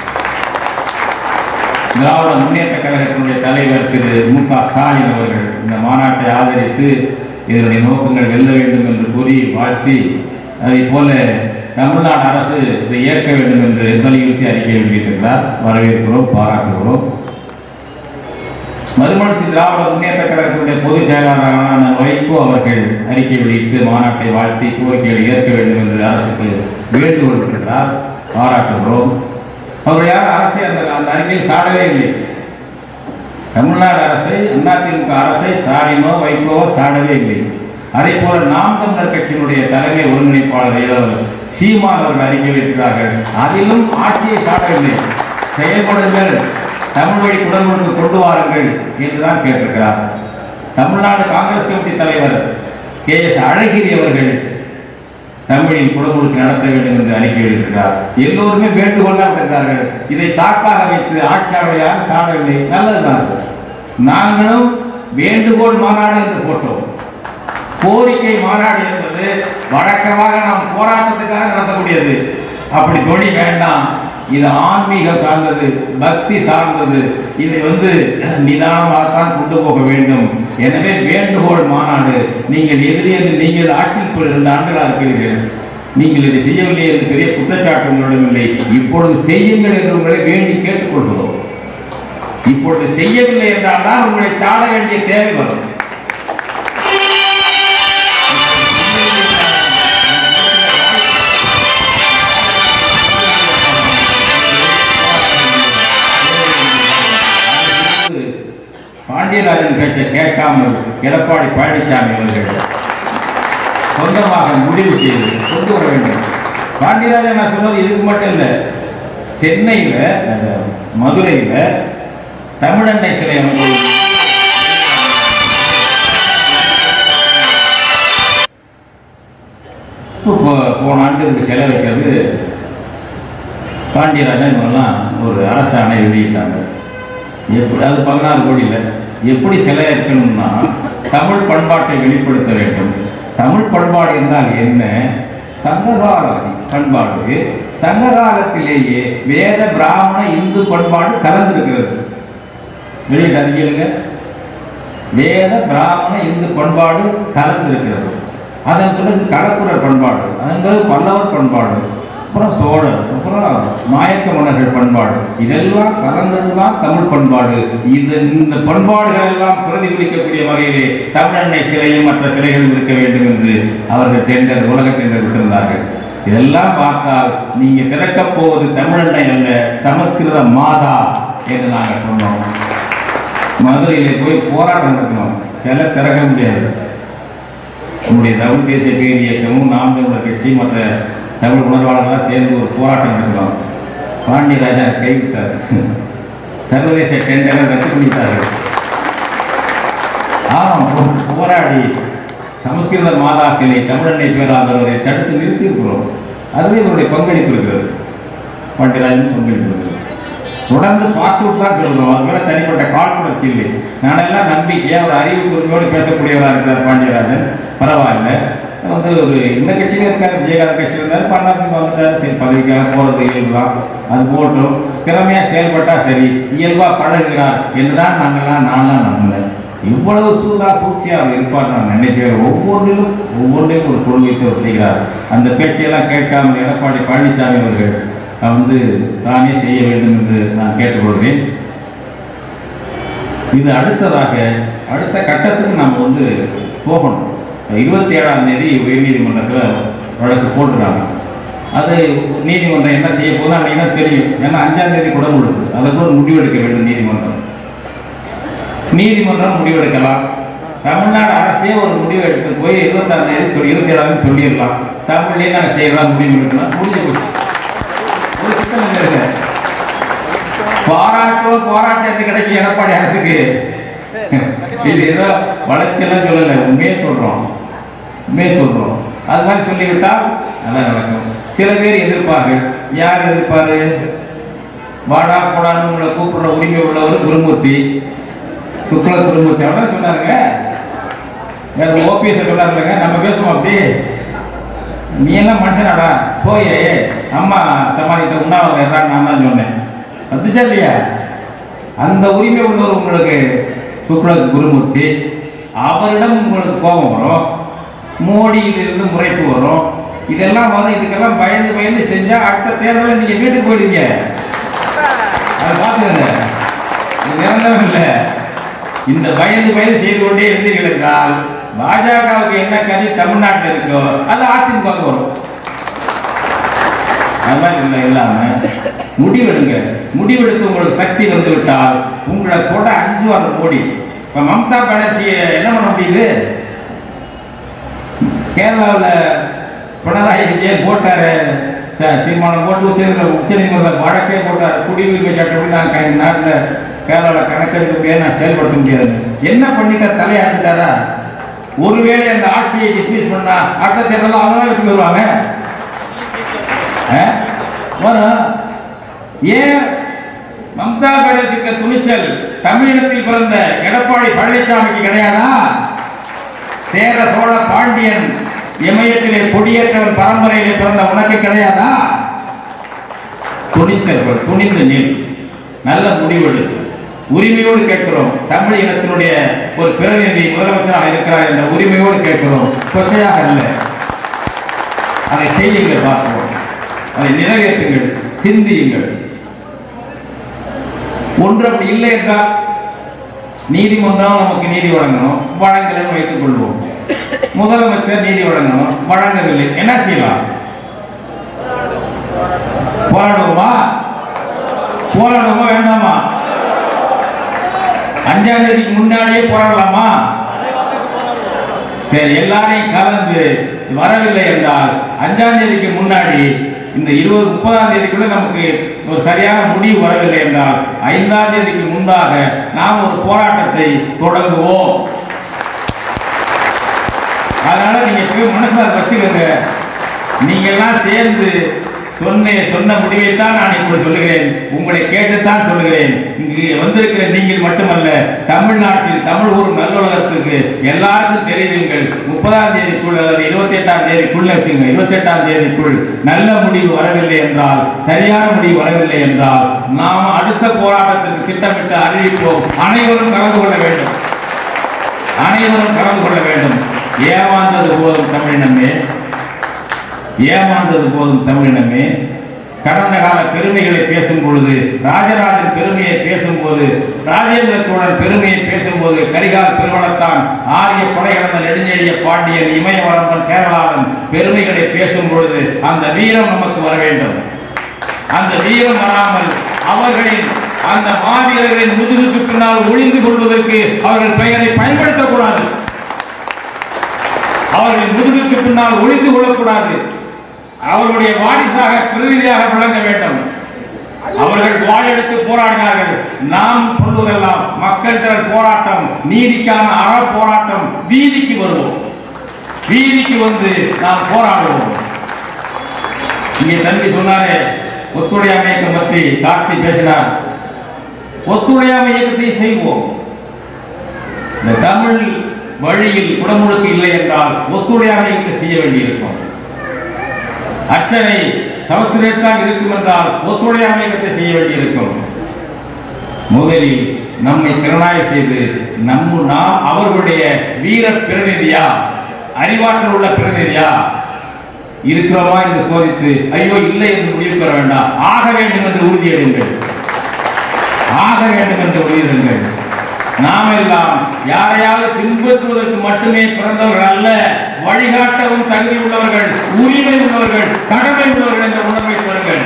திராவிட முன்னேற்ற கழகத்தினுடைய தலைவர் திரு மு க ஸ்டாலின் அவர்கள் இந்த மாநாட்டை ஆதரித்து இதனுடைய நோக்கங்கள் வெல்ல வேண்டும் என்று கூறி வாழ்த்தி அதை போல தமிழ்நாடு அரசு இதை ஏற்க வேண்டும் என்று வலியுறுத்தி அறிக்கை வெளியிட்டிருக்கிறார் வரவேற்கிறோம் பாராட்டுகிறோம் மறுமலர்ச்சி திராவிட முன்னேற்ற கழகத்தினுடைய பொதுச் செயலாளரான வைகோ அவர்கள் அறிக்கை வெளியிட்டு மாநாட்டை வாழ்த்தி கோரிக்கைகளை ஏற்க வேண்டும் என்று அரசுக்கு வேண்டுகோள் விடுக்கிறார் பாராட்டுகிறோம் அவர் யாரும் அரசை அந்த அந்த அறிக்கையை சாடவே இல்லை தமிழ்நாடு அரசை அதிமுக அரசை ஸ்டாலினோ வைகோவோ சாடவே இல்லை அதே போல நாம் தமிழர் கட்சியினுடைய தலைமை ஒருங்கிணைப்பாளர் இளவர் சீமான் அவர்கள் அறிக்கை வெளியிட்டார்கள் அதிலும் ஆட்சியை சாடவில்லை செயல்படுங்கள் தமிழ் வழி குடமுழுக்கு கொண்டு வாருங்கள் என்றுதான் கேட்டிருக்கிறார் தமிழ்நாடு காங்கிரஸ் கமிட்டி தலைவர் கே எஸ் அழகிரி அவர்கள் தமிழில் குடமுழுக்கு நடத்த வேண்டும் என்று அறிக்கை வெளியிட்டிருக்கிறார் எல்லோருமே வேண்டுகோளாக இருக்கிறார்கள் இதை சாக்காக வைத்து ஆட்சியாளர் யாரும் சாடவில்லை நல்லதுதான் நாங்களும் வேண்டுகோள் மாநாடு என்று போட்டோம் கோரிக்கை மாநாடு என்பது வழக்கமாக நாம் போராட்டத்துக்காக நடத்தக்கூடியது அப்படி தொழி வேண்டாம் இது ஆன்மீகம் சார்ந்தது பக்தி சார்ந்தது இதை வந்து நிதானமாகத்தான் கொண்டு போக வேண்டும் எனவே வேண்டுகோள் மாநாடு நீங்கள் எதிரி என்று நீங்கள் ஆட்சியில் இப்போ இரண்டு ஆண்டுகளாக இருக்கிறீர்கள் நீங்கள் இதை செய்யவில்லை என்று பெரிய குற்றச்சாட்டு உங்களிடம் இல்லை இப்பொழுது செய்யுங்கள் என்று உங்களை வேண்டி கேட்டுக்கொள்கிறோம் இப்பொழுது செய்யவில்லை என்றால் தான் உங்களை சாட வேண்டிய தேவை வரும் பாண்டியராஜன் பேச்சை கேட்காமல் எடப்பாடி பழனிசாமி அவர்கள் சொந்தமாக முடிவு செய்து கொண்டு வர வேண்டும் பாண்டியராஜன் நான் சொன்னது இதுக்கு மட்டும் இல்லை சென்னையில் மதுரையில் தமிழன்னை சிலை அமைப்பு இப்போ போ- போன ஆண்டு இதுக்கு சிலை வைக்கிறது பாண்டியராஜன் இவங்கெல்லாம் ஒரு அரசாணை வெளியிட்டாங்க எப்படி அது பதினாறு கோடியில் எப்படி சிலை இருக்கணும்னா தமிழ் பண்பாட்டை வெளிப்படுத்த வேண்டும் தமிழ் பண்பாடு என்றால் என்ன சங்ககால பண்பாடு சங்ககாலத்திலேயே வேத பிராமண இந்து பண்பாடு கலந்திருக்கிறது வெளியிட்டு அறிக்கையிலுங்க வேத பிராமண இந்து பண்பாடு கலந்திருக்கிறது அதன் பிறகு கடற்குடர் பண்பாடு அதன் பிறகு பல்லவர் பண்பாடு அப்புறம் சோழர் அப்புறம் நாயக்க மன்னர்கள் பண்பாடு இதெல்லாம் கலந்தது தான் தமிழ் பண்பாடு இது இந்த பண்பாடுகள் எல்லாம் பிரதிபலிக்கக்கூடிய வகையிலே தமிழன்னை சிலையும் மற்ற சிலைகளும் இருக்க வேண்டும் என்று அவர்கள் டெண்டர் உலக டெண்டர் விட்டிருந்தார்கள் இதெல்லாம் பார்த்தால் நீங்க திறக்கப் போவது தமிழன்னை அல்ல சமஸ்கிருத மாதா என்று நாங்கள் சொன்னோம் மதுரையிலே போய் போராட்டம் நடக்கணும் சில திறக்க முடியாது நம்முடைய தமிழ் தேசிய பேர் இயக்கமும் நாம் தமிழர் கட்சி மற்ற தமிழ் உணர்வாளர்களாக சேர்ந்து ஒரு போராட்டம் நடக்கிறோம் பாண்டியராஜா கைவிட்டார் சர்வதேச டெண்டரை ரத்து பண்ணிவிட்டார்கள் ஆமாம் போ- போராடி சமஸ்கிருத மாதா சிலை தமிழன்னை பேராதவரை தடுத்து நிறுத்தி இருக்கிறோம் அதுவே இவருடைய பங்களிப்பு இருக்கிறது பாண்டியராஜன் பங்களிப்பு இருக்கிறது தொடர்ந்து பார்த்துட்டு தான் சொல்கிறோம் அது மேலே தனிப்பட்ட காழ்ப்புணர்ச்சி இல்லை நானெல்லாம் நம்பிக்கையாக ஒரு அறிவு உரிமையோடு பேசக்கூடியவராக இருக்கிறார் பாண்டியராஜன் பரவாயில்ல வந்து ஒரு இந்த கட்சியில இருக்காரு விஜயகாந்த் கட்சி இருந்தாரு பண்ணாதுக்கு வந்துட்டாரு சரி பதவிக்காக போறது இயல்புதான் அது போட்டும் திறமையா செயல்பட்டா சரி இயல்பா பழகுகிறார் என்றுதான் நாங்கெல்லாம் நான்லாம் நம்பல இவ்வளவு சூதா சூழ்ச்சியா அவர் இருப்பார் நான் நினைக்கிறேன் ஒவ்வொன்றிலும் ஒவ்வொன்றையும் ஒரு பொருள் வைத்து அவர் செய்கிறார் அந்த பேச்சையெல்லாம் கேட்காமல் எடப்பாடி பழனிசாமி அவர்கள் வந்து தானே செய்ய வேண்டும் என்று நான் கேட்டுக்கொள்கிறேன் இது அடுத்ததாக அடுத்த கட்டத்துக்கு நாம் வந்து போகணும் இருபத்தி ஏழாம் தேதி உயர்நீதிமன்றத்தில் வழக்கு போட்டுறாங்க அது நீதிமன்றம் என்ன செய்ய போதும் அன்னைக்கு தான் தெரியும் ஏன்னா அஞ்சாம் தேதி கூட முழுக்கு அதை கூட முடிவெடுக்க வேண்டும் நீதிமன்றம் நீதிமன்றம் முடிவெடுக்கலாம் தமிழ்நாடு அரசே ஒரு முடிவு எடுத்து போய் இருபத்தாம் தேதி சொல்லி இருபத்தி ஏழாம் சொல்லிடலாம் தமிழ்லேயே நாங்கள் செய்யலாம் முடிவு எடுக்கலாம் முடிஞ்சு போச்சு ஒரு சிக்கல் இல்லை இருக்கு. பாராட்டோ பாராட்டு கிடைக்கும் எடப்பாடி அரசுக்கு இது ஏதோ வளர்ச்சியெல்லாம் சொல்லலை உண்மையே சொல்றோம் உண்மையே சொல்றோம் அது மாதிரி சொல்லிவிட்டால் நல்லா நடக்கும் சில பேர் எதிர்ப்பார்கள் யார் எதிர்ப்பாரு வாடா போடான்னு உங்களை கூப்பிடுற உரிமை உள்ளவர் குருமூர்த்தி துக்ள குருமூர்த்தி அவ்வளோ சொன்னாருங்க வேற ஓபிஎஸ் சொன்னாருங்க நம்ம பேசுவோம் அப்படி நீ எல்லாம் மனுஷனாடா போய் அம்மா சமாளித்த உண்ணாவிரதம் இருறான்னு நான் தான் சொன்னேன் வந்துச்சா இல்லையா அந்த உரிமை உள்ளவர் உங்களுக்கு துக்ளக் குருமூர்த்தி அவரிடம் உங்களுக்கு கோபம் வரும் மோடியிலிருந்து முறைப்பு வரும் இதெல்லாம் வரும் இதுக்கெல்லாம் பயந்து பயந்து செஞ்சா அடுத்த தேர்தலில் நீங்க வீட்டுக்கு போயிடுவீங்க அதை பார்த்துக்கங்க இது நிரந்தரம் இல்லை இந்த பயந்து பயந்து செய்து கொண்டே இருந்தீர்கள் என்றால் பாஜகவுக்கு என்ன கதி தமிழ்நாட்டில் இருக்கோ அது அதிமுக வரும் அது மாதிரி இல்லை இல்லாம முடிவெடுங்க முடிவெடுத்து உங்களுக்கு சக்தி வந்து விட்டால் உங்களை தொட அஞ்சு வாரம் கோடி இப்ப மம்தா பானர்ஜியை என்ன பண்ண முடியுது கேரளாவில் பினராயி விஜயன் போட்டாரு ச- தீர்மானம் போட்டு உச்ச உச்சநீதிமன்றம் வழக்கே போட்டார் குடியுரிமை சட்டம் நான் நாட்டில் கேரளாவில் கணக்கெடுக்க முடியாது நான் செயல்படுத்த முடியாது என்ன பண்ணிட்ட தலையாட்டுட்டாரா ஒருவேளை அந்த ஆட்சியை டிஸ்மிஸ் பண்ணா அடுத்த தேர்தல் அவங்க தான் எடுத்து வருவாங்க ஆ? வரும் ஏன் மம்தா பானர்ஜிக்கு துணிச்சல் தமிழினத்தில் பிறந்த எடப்பாடி பழனிசாமிக்கு கிடையாதா சேர சோழ பாண்டியன் இமயத்திலே கொடியேற்றவன் பரம்பரையிலே பிறந்த உனக்கு கிடையாதா துணிச்சல்கள் துணிந்து நில் நல்ல முடிவெடு உரிமையோடு கேட்கிறோம் தமிழ் இனத்தினுடைய ஒரு பிரதிநிதி முதலமைச்சராக இருக்கிறார் என்ற உரிமையோடு கேட்கிறோம் கொச்சையாக அல்ல அதை செய்யுங்கள் பார்ப்போம் அதை நிறைவேற்றுங்கள் சிந்தியுங்கள் ஒன்று அப்படி இல்லை என்றால் நீதிமன்றம் நமக்கு நீதி வழங்கணும் வழங்கலன்னு வைத்துக் கொள்வோம் முதலமைச்சர் நீதி வழங்கணும் வழங்கவில்லை என்ன செய்யலாம் போராடுவோமா போராடுவோமா வேண்டாமா அஞ்சாம் தேதிக்கு முன்னாடியே போராடலாமா சரி எல்லாரையும் கலந்து வரவில்லை என்றால் அஞ்சாம் தேதிக்கு முன்னாடி இந்த இருபது முப்பதாம் தேதிக்குள்ள நமக்கு ஒரு சரியான முடிவு வரவில்லை என்றால் ஐந்தாம் தேதிக்கு முன்பாக நாம் ஒரு போராட்டத்தை தொடங்குவோம் அதனால நீங்க போய் மனசுல அதை வச்சுக்கோங்க நீங்க எல்லாம் சேர்ந்து சொன்ன சொன்ன முடிவைத்தான் நான் இப்படி சொல்லுகிறேன் உங்களை கேட்டுத்தான் சொல்லுகிறேன் இங்கு வந்திருக்கிற நீங்கள் மட்டுமல்ல தமிழ்நாட்டில் தமிழ் ஊர் நல்லுலகத்துக்கு எல்லாருக்கும் தெரிவிங்கள் முப்பதாம் தேதிக்குள் அல்லது இருபத்தி எட்டாம் தேதிக்குள்ள வச்சுங்க இருபத்தி எட்டாம் தேதிக்குள் நல்ல முடிவு வரவில்லை என்றால் சரியான முடிவு வரவில்லை என்றால் நாம் அடுத்த போராட்டத்திற்கு திட்டமிட்டு அறிவிப்போம் அனைவரும் கலந்து கொள்ள வேண்டும் அனைவரும் கலந்து கொள்ள வேண்டும் ஏமாந்தது போதும் தமிழினமே ஏமாந்தது போதும் தமிழினமே கடந்த கால பெருமைகளை பேசும் பொழுது ராஜராஜன் பெருமையை பேசும்போது ராஜேந்திர சோழன் பெருமையை பேசும்போது கரிகால் பெருவளத்தான் ஆரிய படையடந்த நெடுஞ்செழிய பாண்டியன் இமயவரம்பன் சேரலாதன் பெருமைகளை பேசும் பொழுது அந்த வீரம் நமக்கு வர வேண்டும் அந்த வீரம் வராமல் அவர்களின் அந்த மாவீரர்களின் முதுகுக்கு பின்னால் ஒளிந்து கொள்வதற்கு அவர்கள் பெயரை பயன்படுத்தக்கூடாது அவர்களின் முதுகுக்கு பின்னால் ஒளிந்து கொள்ளக்கூடாது அவர்களுடைய வாரிசாக பிரதிநிதியாக விளங்க வேண்டும் அவர்கள் வாழெடுத்து போராடினார்கள் நாம் சொல்வதெல்லாம் மக்கள் திரள் போராட்டம் நீதிக்கான அற போராட்டம் வீதிக்கு வருவோம் வீதிக்கு வந்து நாம் போராடுவோம் இங்கே தம்பி சொன்னாரே ஒத்துழையாமை இயக்கம் பற்றி கார்த்தி பேசினார் ஒத்துழையாமை இயக்கத்தை செய்வோம் இந்த தமிழ் வழியில் குடமுழுக்கு இல்லை என்றால் என்றால் ஒத்துழையாமை இயக்கத்தை செய்ய வேண்டியிருக்கும் அர்ச்சனை சமஸ்கிருதத்தான் இருக்கும் என்றால் ஒத்துழையாமை இயக்கத்தை செய்ய வேண்டியிருக்கும் முதலில் நம்மை திறனாய் செய்து நம்ம நாம் அவர்களுடைய வீர பிரதிநிதியா அறிவாற்றல் உள்ள பிரதிநிதியா இருக்கிறோமா என்று சோதித்து ஐயோ இல்லை என்று முடிவு பெற வேண்டாம் ஆக வேண்டும் என்று உறுதியெடுங்கள் ஆக வேண்டும் என்று உறுதியெடுங்கள் நாம் எல்லாம் யாரையாவது பின்பற்றுவதற்கு மட்டுமே பிறந்தவர்கள் அல்ல வழிகாட்டவும் தகுதி உள்ளவர்கள் உரிமை உள்ளவர்கள் கடமை உள்ளவர்கள் என்ற உணர்வை பெறுங்கள்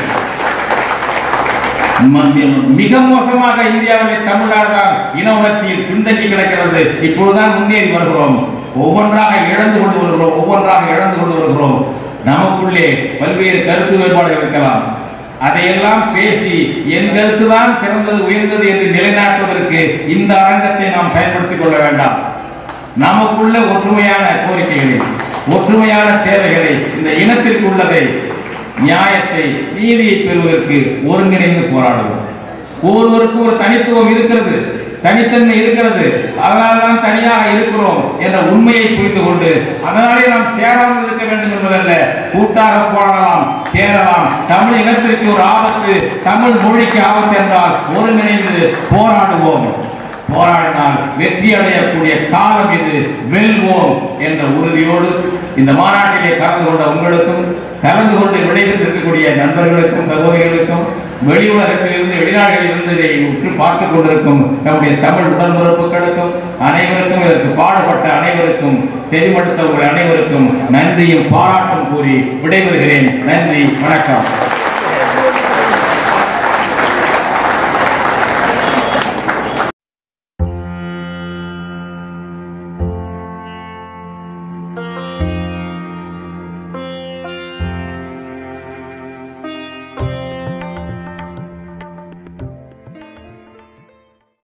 ம- மிக மோசமாக இந்தியாவிலே தமிழ்நாடு தான் இன உணர்ச்சியில் பின்தங்கி கிடக்கிறது இப்பொழுதுதான் முன்னேறி வருகிறோம் ஒவ்வொன்றாக இழந்து கொண்டு வருகிறோம் ஒவ்வொன்றாக இழந்து கொண்டு வருகிறோம் நமக்குள்ளே பல்வேறு கருத்து வேறுபாடுகள் இருக்கலாம் அதையெல்லாம் பேசி என் கருத்து தான் சிறந்தது உயர்ந்தது என்று நிலைநாட்டுவதற்கு இந்த அரங்கத்தை நாம் பயன்படுத்திக் கொள்ள வேண்டாம் நமக்குள்ள ஒற்றுமையான கோரிக்கைகளை ஒற்றுமையான தேவைகளை இந்த இனத்திற்கு உள்ளதை நியாயத்தை நீதியை பெறுவதற்கு ஒருங்கிணைந்து போராடுவோம் ஒவ்வொருவருக்கும் ஒரு தனித்துவம் இருக்கிறது தனித்தன்மை இருக்கிறது அதனால்தான் தனியாக இருக்கிறோம் என்ற உண்மையை புரிந்து கொண்டு அதனாலே நாம் சேராமல் இருக்க வேண்டும் என்பதல்ல கூட்டாக போராடலாம் சேரலாம் தமிழ் இனத்திற்கு ஒரு ஆபத்து தமிழ் மொழிக்கு ஆபத்து என்றால் ஒருங்கிணைந்து போராடுவோம் போராடினால் வெற்றி அடையக்கூடிய காலம் இது வெல்வோம் என்ற உறுதியோடு இந்த மாநாட்டிலே கலந்து கொண்ட உங்களுக்கும் கலந்து கொண்டு விடைபெற்றிருக்கக்கூடிய நண்பர்களுக்கும் சகோதரிகளுக்கும் வெளி உலகத்திலிருந்து வெளிநாடுகளில் இருந்து இதை உற்று பார்த்துக் கொண்டிருக்கும் நம்முடைய தமிழ் உடன்பிறப்புகளுக்கும் அனைவருக்கும் இதற்கு பாடுபட்ட அனைவருக்கும் செவிமடுத்த உங்கள் அனைவருக்கும் நன்றியும் பாராட்டும் கூறி விடைபெறுகிறேன் நன்றி வணக்கம்